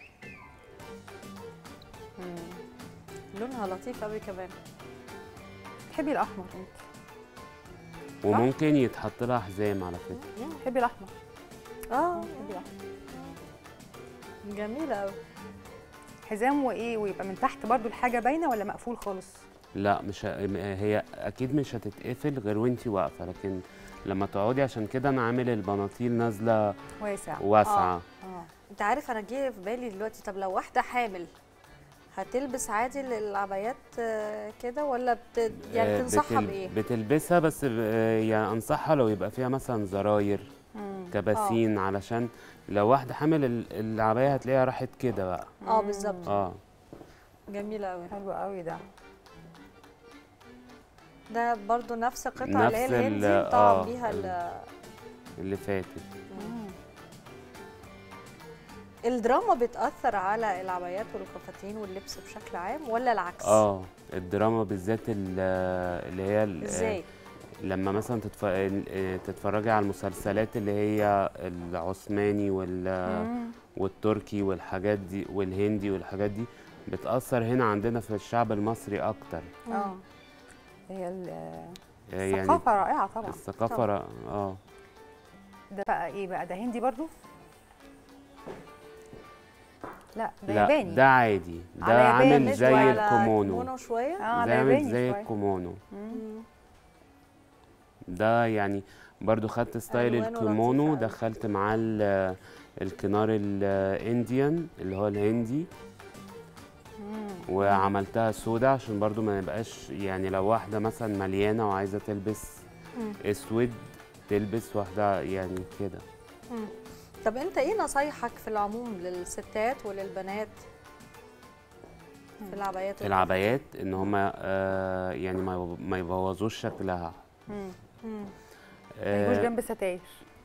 مم. لونها لطيف قوي كمان تحبي الاحمر انت وممكن يتحط لها حزام على فكرة تحبي الاحمر اه تحبي الاحمر جميله قوي الحزام وايه ويبقى من تحت برضو الحاجه باينه ولا مقفول خالص لا مش ه- م- هي اكيد مش هتتقفل غير وانتي واقفه لكن لما تقعدي عشان كده انا عامل البناطيل نازله واسع واسعه اه انت عارف انا جه في بالي دلوقتي طب لو واحده حامل هتلبس عادي العبايات آه، كده ولا بت... يعني آه، تنصحها بتل- بايه؟ بتلبسها بس ب- آه، يعني انصحها لو يبقى فيها مثلا زراير مم. كباسين علشان لو واحده حامل ال- العبايه هتلاقيها راحت كده بقى اه بالظبط اه جميله قوي حلو قوي ده ده برضو نفس القطعه اللي هي نفس الهندي ال- طبعا آه، بيها ال- ال- اللي فاتت الدراما بتأثر على العبايات والقفاتين واللبس بشكل عام ولا العكس؟ اه الدراما بالذات ال- اللي هي ال- ازاي؟ لما مثلا تتف... ال- تتفرجي على المسلسلات اللي هي العثماني وال مم. والتركي والحاجات دي والهندي والحاجات دي بتأثر هنا عندنا في الشعب المصري أكتر اه هي ال- آه، يعني الثقافه رائعه طبعا الثقافة طبعاً. رأ- اه ده بقى ايه بقى ده هندي برضو لا ده لا ياباني ده عادي ده على ياباني عامل مش زي على الكومونو كومونو شويه اه على ده عامل ياباني زي شوية. الكومونو مم. ده يعني برضو خدت ستايل ألوانه الكيمونو لطيفة أوي. دخلت معاه ال- الكنار الانديان اللي هو الهندي وعملتها سودا عشان برضو ما نبقاش يعني لو واحدة مثلا مليانة وعايزة تلبس مم. اسود تلبس واحدة يعني كده مم. طب انت ايه نصايحك في العموم للستات وللبنات في العبايات في العبايات ان هما آه يعني ما يب- ما يبوظوش شكلها مم. مم. ما يجوش آه جنب ستاير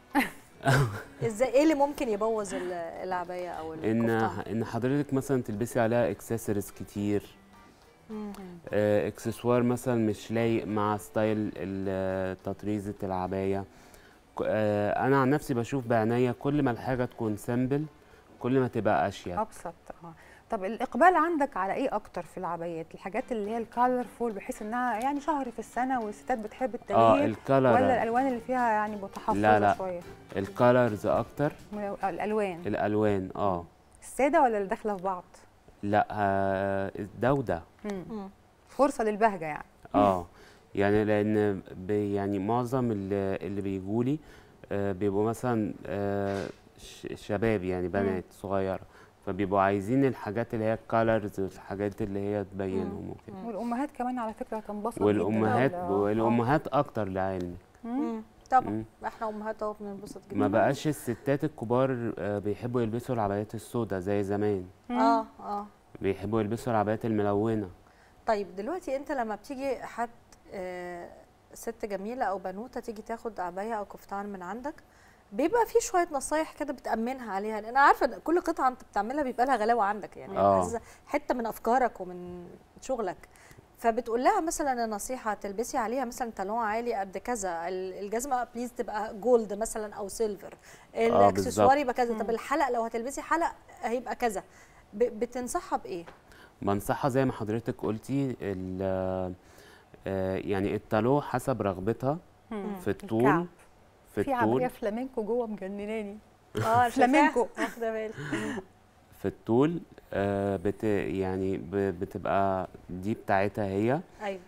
ازاي ايه اللي ممكن يبوظ ال- العبايه او ان الكفته ان حضرتك مثلا تلبسي عليها اكسسوارز كتير مم. آه، اكسسوار مثلا مش لايق مع ستايل ال- تطريزة العباية ك- آه، انا عن نفسي بشوف بعناية كل ما الحاجة تكون سامبل كل ما تبقى اشيك ابسط اه طب الاقبال عندك على ايه اكتر في العبايات الحاجات اللي هي الكالرفول بحيث انها يعني شهر في السنه والستات بتحب التغيير الكالر. ولا الالوان اللي فيها يعني متحفظه لا لا شويه الكالرز اكتر ملو- الالوان الالوان اه الساده ولا اللي داخله في بعض لا آه، ده وده مم. فرصه للبهجه يعني اه يعني لان ب- يعني معظم اللي, اللي بيجولي آه، بيبقوا مثلا آه، ش- شباب يعني بنات صغيره فبيبقوا عايزين الحاجات اللي هي الكالرز والحاجات اللي هي تبينهم وكده والامهات كمان على فكره هتنبسط جداً والامهات لو- والامهات اكتر لعلمك مم. طبعا مم. احنا امهات اهو بننبسط جدا ما بقاش الستات الكبار آه، بيحبوا يلبسوا العبايات السوداء زي زمان اه اه بيحبوا يلبسوا العبايات الملونه طيب دلوقتي انت لما بتيجي حد آه، ست جميله او بنوته تيجي تاخد عبايه او كفتان من عندك بيبقى في شويه نصايح كده بتامنها عليها لان انا عارفه إن كل قطعه انت بتعملها بيبقى لها غلاوه عندك يعني آه. عايزة حته من افكارك ومن شغلك فبتقول لها مثلا النصيحه تلبسي عليها مثلا تالون عالي قد كذا ال- الجزمه بليز تبقى جولد مثلا او سيلفر الاكسسوار بالظبط. يبقى كذا طب الحلق لو هتلبسي حلق هيبقى كذا ب- بتنصحها بايه بنصحها زي ما حضرتك قلتي ال- آه، يعني التالو حسب رغبتها مم. في الطول الكعب. في في عبايه الطول فلامينكو جوه مجنناني اه فلامينكو واخده بالي في الطول آه، بت يعني ب- بتبقى دي بتاعتها هي ايوه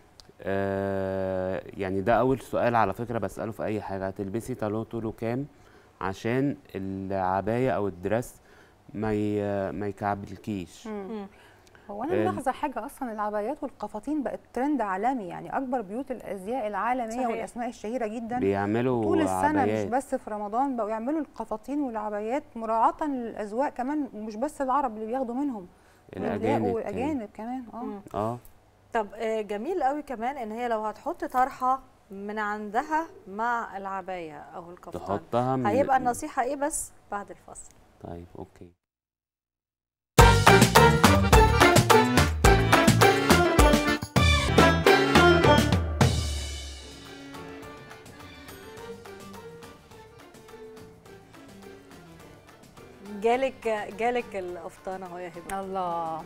آه، يعني ده اول سؤال على فكرة بسأله في اي حاجة هتلبسي تالو طوله كام عشان العباية او الدرس ما ي- ما يكعبلكيش مم. هو انا ال- ملاحظه حاجه اصلا العبايات والقفاطين بقت ترند عالمي يعني اكبر بيوت الازياء العالميه صحيح. والاسماء الشهيره جدا بيعملوا طول السنه عبايات. مش بس في رمضان بقوا يعملوا القفاطين والعبايات مراعاه للاذواق كمان ومش بس العرب اللي بياخدوا منهم الأجانب بيلاقوا كمان. الاجانب كمان اه اه طب آه، جميل قوي كمان ان هي لو هتحط طرحه من عندها مع العبايه او الكفتان تحطها من- هيبقى النصيحه ايه بس بعد الفصل طيب اوكي جالك جالك القفطان اهو يا هبه الله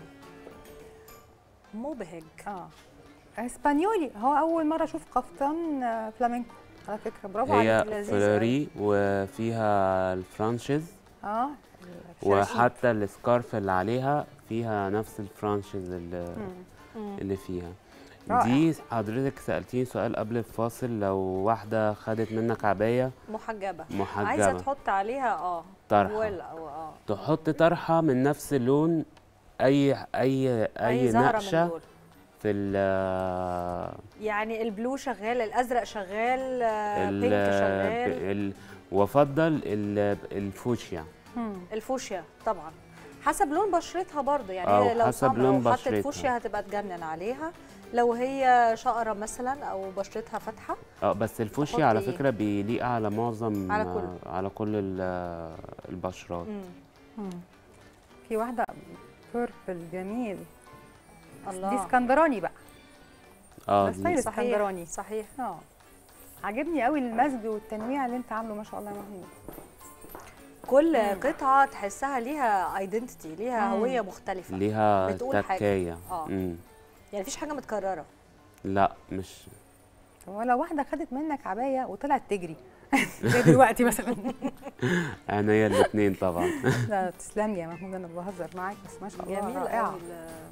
مبهج اه اسبانيولي هو اول مره اشوف قفطان آه، فلامينكو على فكره برافو هي عليك لذيذ أوي. فلوري وفيها الفرانشيز اه وحتى السكارف اللي عليها فيها نفس الفرانشز اللي, مم. اللي فيها رائع. دي حضرتك سألتيني سؤال قبل الفاصل لو واحدة خدت منك عباية محجبه محجبة. عايزه تحط عليها اه طرحة. ويل او اه تحط طرحة من نفس اللون أي أي أي, أي زهرة من نقشة دول. في ال يعني البلو شغال الازرق شغال آه، ال- بينك شغال ال- وافضل ال- الفوشيا الفوشيا طبعا حسب لون بشرتها برضه يعني أو هي لو حسب سمرا لون وحطت بشرتها. فوشيا هتبقى تجنن عليها لو هي شقرة مثلا او بشرتها فاتحه اه بس الفوشيا تحط على إيه؟ فكرة بيليق على معظم على كله. على كل ال- البشرات في واحده بيربل جميل الله. دي اسكندراني بقى اه ده دي ستايل صحيح اسكندراني صحيح اه عاجبني قوي المزج والتنويع اللي انت عامله ما شاء الله يا محمود كل قطعه تحسها ليها ايدنتيتي ليها مم. هويه مختلفه ليها بتقول حاجة. تكاية اه مم. يعني مفيش حاجه متكرره لا مش ولو واحده خدت منك عبايه وطلعت تجري زي دلوقتي مثلا عينيا الاتنين طبعا لا تسلم لي يا محمود انا بهزر معاك بس ما شاء الله جميل رائعه قوي ال-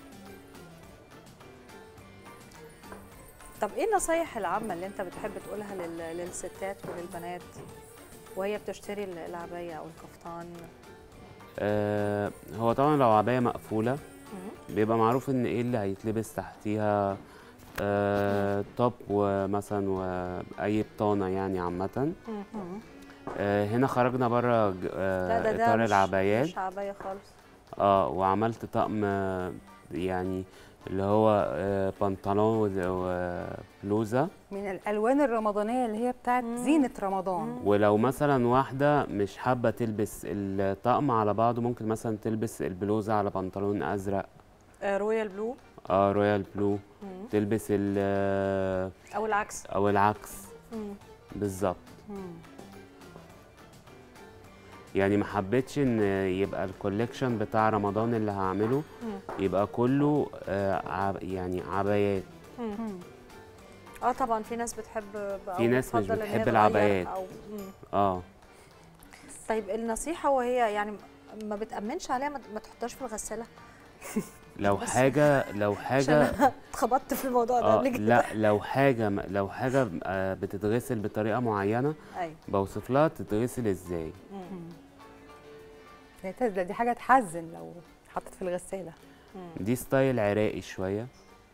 طب ايه النصايح العامه اللي انت بتحب تقولها لل- للستات وللبنات وهي بتشتري ال- العبايه او الكفتان آه هو طبعا لو عباية مقفولة بيبقى معروف ان ايه اللي هيتلبس تحتيها آه توب ومثلا واي بطانة يعني عامة آه هنا خرجنا بره ج- لا ده آه ده اطار مش العبايات مش عبايه خالص اه وعملت طقم آه، يعني اللي هو آه بنطلون وبلوزة من الالوان الرمضانيه اللي هي بتاعت زينه رمضان ولو مثلا واحدة مش حابة تلبس الطقم على بعضه ممكن مثلا تلبس البلوزة على بنطلون أزرق آه، رويال بلو اه رويال بلو مم. تلبس ال آه، او العكس أو العكس مم. بالظبط يعني ما حبيتش ان يبقى الكوليكشن بتاع رمضان اللي هعمله مم. يبقى كله آه عب يعني عبايات مم. اه طبعا في ناس بتحب أو في ناس مش بتفضل إن هي بتحب تغير العبايات. أو مم. اه طيب النصيحه وهي يعني ما بتامنش عليها ما ما تحطهاش في الغساله لو بس. حاجة لو عشان حاجة أنا اتخبطت في الموضوع ده اه قبل كده لا لو حاجة م- لو حاجة آه بتتغسل بطريقة معينة ايوه بوصف لها تتغسل ازاي هي تز- دي حاجه تحزن لو اتحطت في الغساله دي ستايل عراقي شوية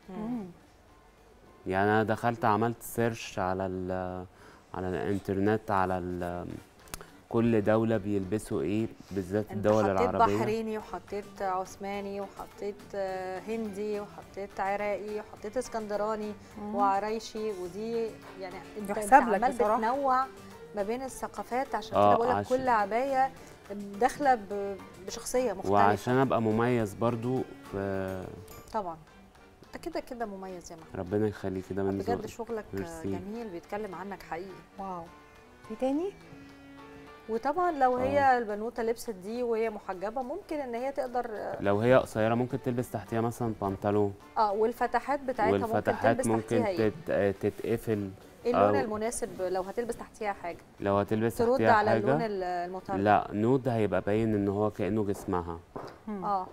يعني انا دخلت عملت سيرش على ال على الانترنت على ال كل دولة بيلبسوا ايه بالذات انت الدول حطيت العربية بحريني وحطيت عثماني وحطيت آه، هندي وحطيت عراقي وحطيت اسكندراني مم. وعرايشي ودي يعني انت, انت يحسب لك عمال بصراحة. بتنوع ما بين الثقافات عشان آه، كده بقول لك عشان- كل عبايه داخله ب- بشخصيه مختلفه وعشان ابقى مميز برضو في طبعا انت كده كده مميز يا محمد ربنا يخليكي ده من بجد ذوقك. شغلك آه، ميرسي. جميل بيتكلم عنك حقيقي واو في تاني وطبعا لو آه. هي البنوته لبست دي وهي محجبه ممكن ان هي تقدر لو هي قصيرة ممكن تلبس تحتيها مثلا بنطلون اه والفتحات بتاعتها ممكن والفتحات تلبس ممكن تحتيها ايه تت... تتقفل ايه اللون أو المناسب لو هتلبس تحتيها حاجه لو هتلبس ترد تحتيها على حاجة اللون ال- المطرب لا نود هيبقى باين ان هو كأنه جسمها اه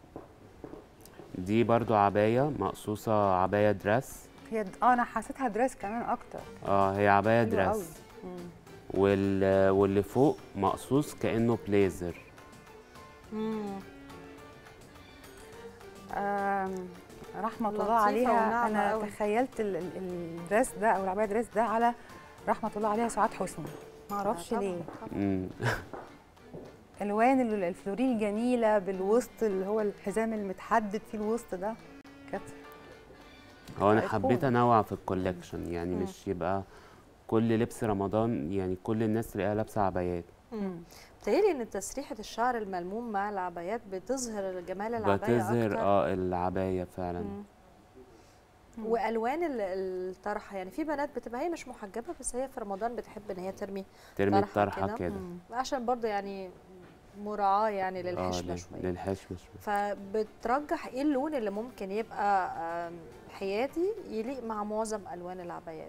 دي برضو عباية مقصوصة عباية دريس هي د- اه انا حسيتها دريس كمان اكتر اه هي عباية حلوة قوي. دريس وال... واللي فوق مقصوص كأنه بليزر امم آم، رحمه الله لطيفة عليها وناعمة انا قوي. تخيلت ال- ال- الدريس ده او العبايه دريس ده على رحمه الله عليها سعاد حسني ما اعرفش طبعاً، ليه مم. الوان ال- الفلوري الجميله بالوسط اللي هو الحزام المتحدد فيه الوسط ده كانت هو انا أيقونة. حبيت انوع في الكولكشن يعني مم. مش يبقى كل لبس رمضان يعني كل الناس تلاقيها لابسه عبايات امم بتهيألي ان تسريحه الشعر الملموم مع العبايات بتظهر جمال العبايه بتظهر اكتر اه العبايه فعلا مم. والوان ال- الطرحه يعني في بنات بتبقى هي مش محجبه بس هي في رمضان بتحب ان هي ترمي ترمي الطرحه كده مم. عشان برضه يعني مراعاه يعني اه للحشمه لل- شويه للحشمه شويه فبترجح ايه اللون اللي ممكن يبقى آم، حيادي يليق مع معظم الوان العبايات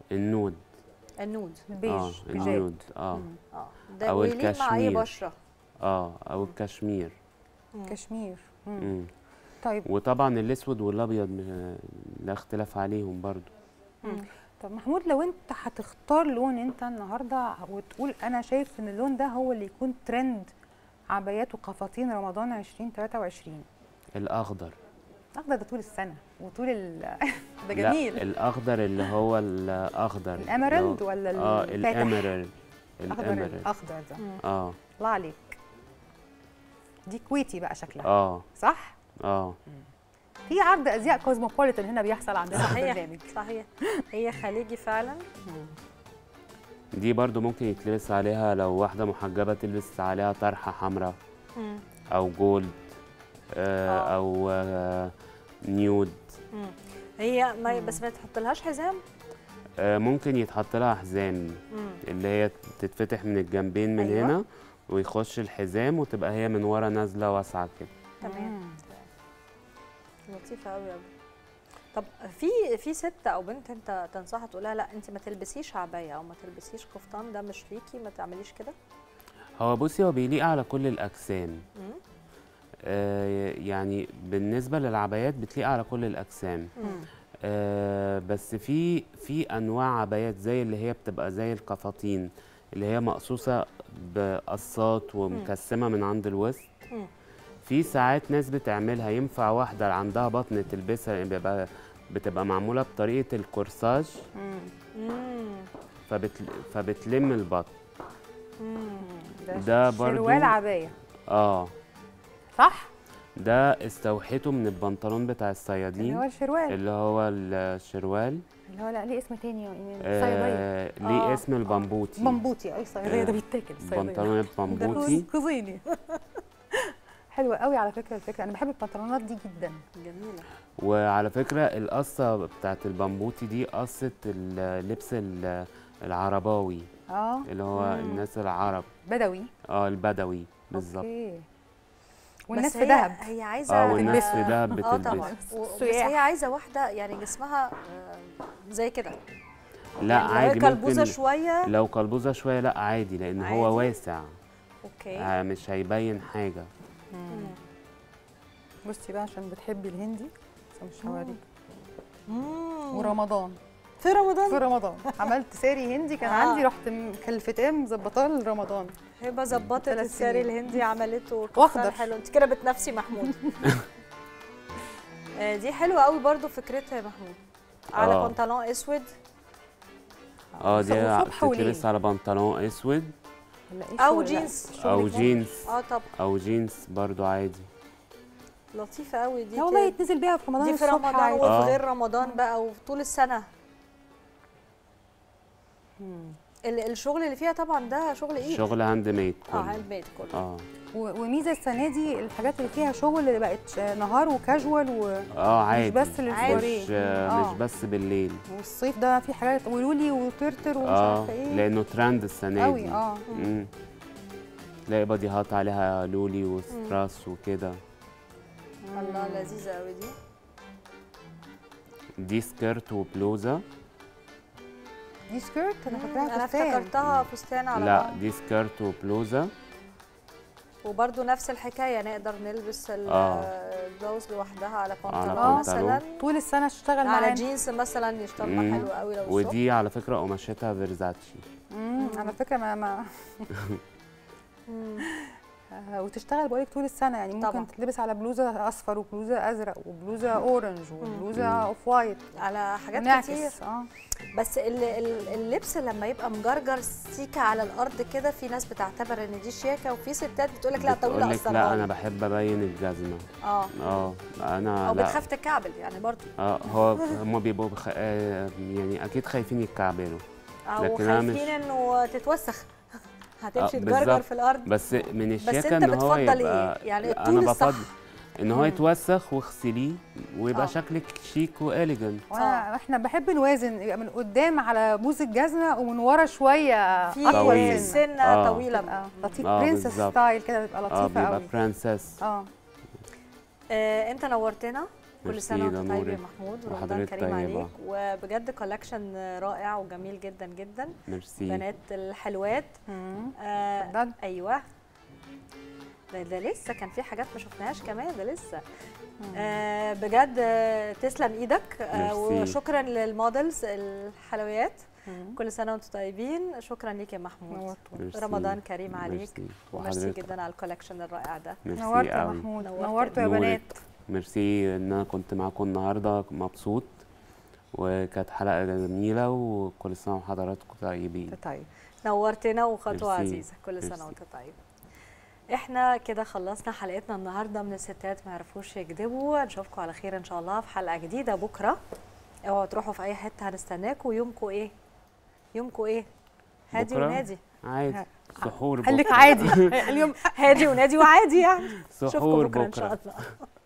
النود النود اه النود اه اه ده أو ويليق مع اي الكشمير. بشره اه او الكشمير كشمير مم. مم. طيب وطبعا الاسود والابيض م- لا اختلاف عليهم برضو مم. طب محمود لو انت هتختار لون انت النهارده وتقول انا شايف ان اللون ده هو اللي يكون ترند عبايات وقفاطين رمضان 2023 الاخضر الاخضر ده طول السنه وطول ال ده لا جميل الاخضر اللي هو الاخضر اللي هو- الأميرالد ولا اه الفاتح؟ الاميرالد الاخضر الاميرالد الاخضر ده اه الله عليك دي كويتي بقى شكلها اه صح اه في عرض ازياء كوزموبوليتان هنا بيحصل عندنا في صحيح البرنامج صحيح هي خليجي فعلا دي برضو ممكن يتلبس عليها لو واحدة محجبة تلبس عليها طرحة حمراء مم. أو جولد آه أو آه نيود مم. هي ما بس ما تحطلهاش حزام آه ممكن يتحط لها حزام مم. اللي هي تتفتح من الجنبين من أيوة. هنا ويخش الحزام وتبقى هي من ورا نازلة واسعة كده تمام لطيفه قوي قوي طب في في ست او بنت انت تنصحها تقولها لا انت ما تلبسيش عبايه او ما تلبسيش قفطان ده مش ليكي ما تعمليش كده هو بصي هو بيليق على كل الأجسام مم. آه يعني بالنسبة للعبايات بتليق على كل الأجسام مم. آه بس في في انواع عبايات زي اللي هي بتبقى زي القفاطين اللي هي مقصوصه بقصات ومكسمه من عند الوسط مم. في ساعات ناس بتعملها ينفع واحده عندها بطن تلبسها يعني بيبقى بتبقى معموله بطريقه الكورساج مم. فبتل فبتلم البطن ده, ده برضو شروال عبايه اه صح ده استوحيته من البنطلون بتاع الصيادين اللي هو الشروال. اللي هو الشروال اللي هو لا ليه اسم تاني يا ايمان آه صيديه ليه آه، اسم البمبوتي بمبوتي اي صيديه ده آه، بيتاكل الصيديه بنطلون البمبوتي كوزيني حلوه قوي على فكره الفكره انا بحب البنطلونات دي جدا جميله وعلى فكرة القصة بتاعت البمبوتي دي قصة اللبس ال- العرباوي اه اللي هو مم. الناس العرب بدوي اه البدوي بالظبط اوكي والناس بس في هي- دهب هي عايزه اه والناس في دهب اه طبعا بتلبس و- بس سياح. هي عايزه واحده يعني جسمها آه، زي كده لا يعني لو هي عادي كلبوزة ممكن شوية؟ لو كلبوزة شوية لا عادي لأن هو عادي؟ واسع اوكي آه مش هيبين حاجة مم. بصي بقى عشان بتحبي الهندي بس مش هوريك مم. ورمضان في رمضان في رمضان عملت ساري هندي كان آه. عندي رحت مكلفتاه مظبطاه لرمضان هبه ظبطت ثلاث الساري سنين. الهندي عملته واخضر. كفر حلو انت كده بتنافسي محمود آه، دي حلوه قوي برضو فكرتها يا محمود على آه. بنطلون اسود اه دي وصبح وليل. بتتلبس على بنطلون اسود او جينز او جينز اه طب او جينز برضو عادي لطيفه قوي دي لا والله كده. يتنزل بيها في رمضان دي في الصبح رمضان عادي. وفي آه. غير رمضان بقى وطول السنه ال- الشغل اللي فيها طبعا ده شغل ايد شغل هاند ميد اه كله هاند ميد كله اه و- وميزه السنه دي الحاجات اللي فيها شغل اللي بقت نهار وكاجوال و... اه عادي مش بس للسواريه مش آه مش بس بالليل والصيف ده في حاجات ولولي وترتر ومش اه عارفه ايه لانه ترند السنه قوي، دي اه. مم. تلاقي بديهات عليها لولي وستراس وكده الله لذيذه قوي دي دي سكيرت وبلوزه دي سكيرت انا فاكراها انا فستان. افتكرتها فستان على لا بعض دي سكيرت وبلوزه وبرده نفس الحكايه نقدر نلبس ال- آه. البلوز لوحدها على على بنطلون بنطلون. مثلا طول السنه اشتغل على معانا جينز مثلا يشتغل مم. حلو قوي لو الصبح ودي على فكره قماشتها فيرزاتشي امم على فكره ما ما آه، وتشتغل بقولك طول السنه يعني ممكن طبعاً. تتلبس على بلوزه اصفر وبلوزه ازرق وبلوزه اورنج وبلوزه اوف وايت على حاجات ونعكس. كتير اه بس ال- ال- اللبس لما يبقى مجرجر سيكه على الارض كده في ناس بتعتبر ان دي شياكه وفي ستات بتقول لك لا طويله بتقول لك لا قصرها انا لي. بحب ابين الجزمه اه اه انا او لا بتخاف تكعبل يعني برضو اه هو هم بيبقوا بخ... آه يعني اكيد خايفين يتكعبلوا او لكن أنا مش- خايفين انه تتوسخ هتمشي آه، تجرجر بالظبط. في الارض بس من بس الشياكه انت ان هو بتفضل يبقى ايه يعني انا الطول الصح بفضل ان هو مم. يتوسخ واغسليه ويبقى آه. شكلك شيك واليجنت وانا احنا بحب نوازن يبقى من قدام على بوز الجزمه ومن ورا شويه في اطول طويل. سن سنه آه. طويله آه، لطيف آه، برنسس بالظبط. ستايل كده بيبقى اه لطيفه بيبقى قوي برنسس اه آه، انت نورتنا كل ميرسي سنه ده وانت طيب يا نورك. محمود ورمضان وحضرتك كريم طيبة. عليك وبجد كولكشن رائع وجميل جدا جدا ميرسي بنات الحلوات مم. آه اتفضل. ايوه ده, ده لسه كان في حاجات ما شفناهاش كمان ده لسه آه بجد آه تسلم ايدك آه ميرسي. وشكرا للمودلز الحلويات كل سنه وانتم طيبين شكرا ليك يا محمود ميرسي. رمضان كريم عليك ميرسي. وميرسي وحضرتك. جدا على الكولكشن الرائع ده ميرسي نورت يا قوي. محمود نورت. نورتوا يا نورك. بنات ميرسي ان انا كنت معاكم النهارده مبسوط وكانت حلقه جميله وكل سنه وحضراتكم طيبين طيب نورتنا وخطوه ميرسي. عزيزه كل سنه ميرسي. وانت طيب احنا كده خلصنا حلقتنا النهارده من الستات ما يعرفوش يكذبوا نشوفكم على خير ان شاء الله في حلقه جديده بكره اوعوا تروحوا في اي حته هنستناكم يومكم ايه يومكم ايه هادي بكرة ونادي عادي سحور قال لك بكرة. عادي اليوم هادي ونادي وعادي يعني سحور نشوفكم بكره ان شاء بكرة. الله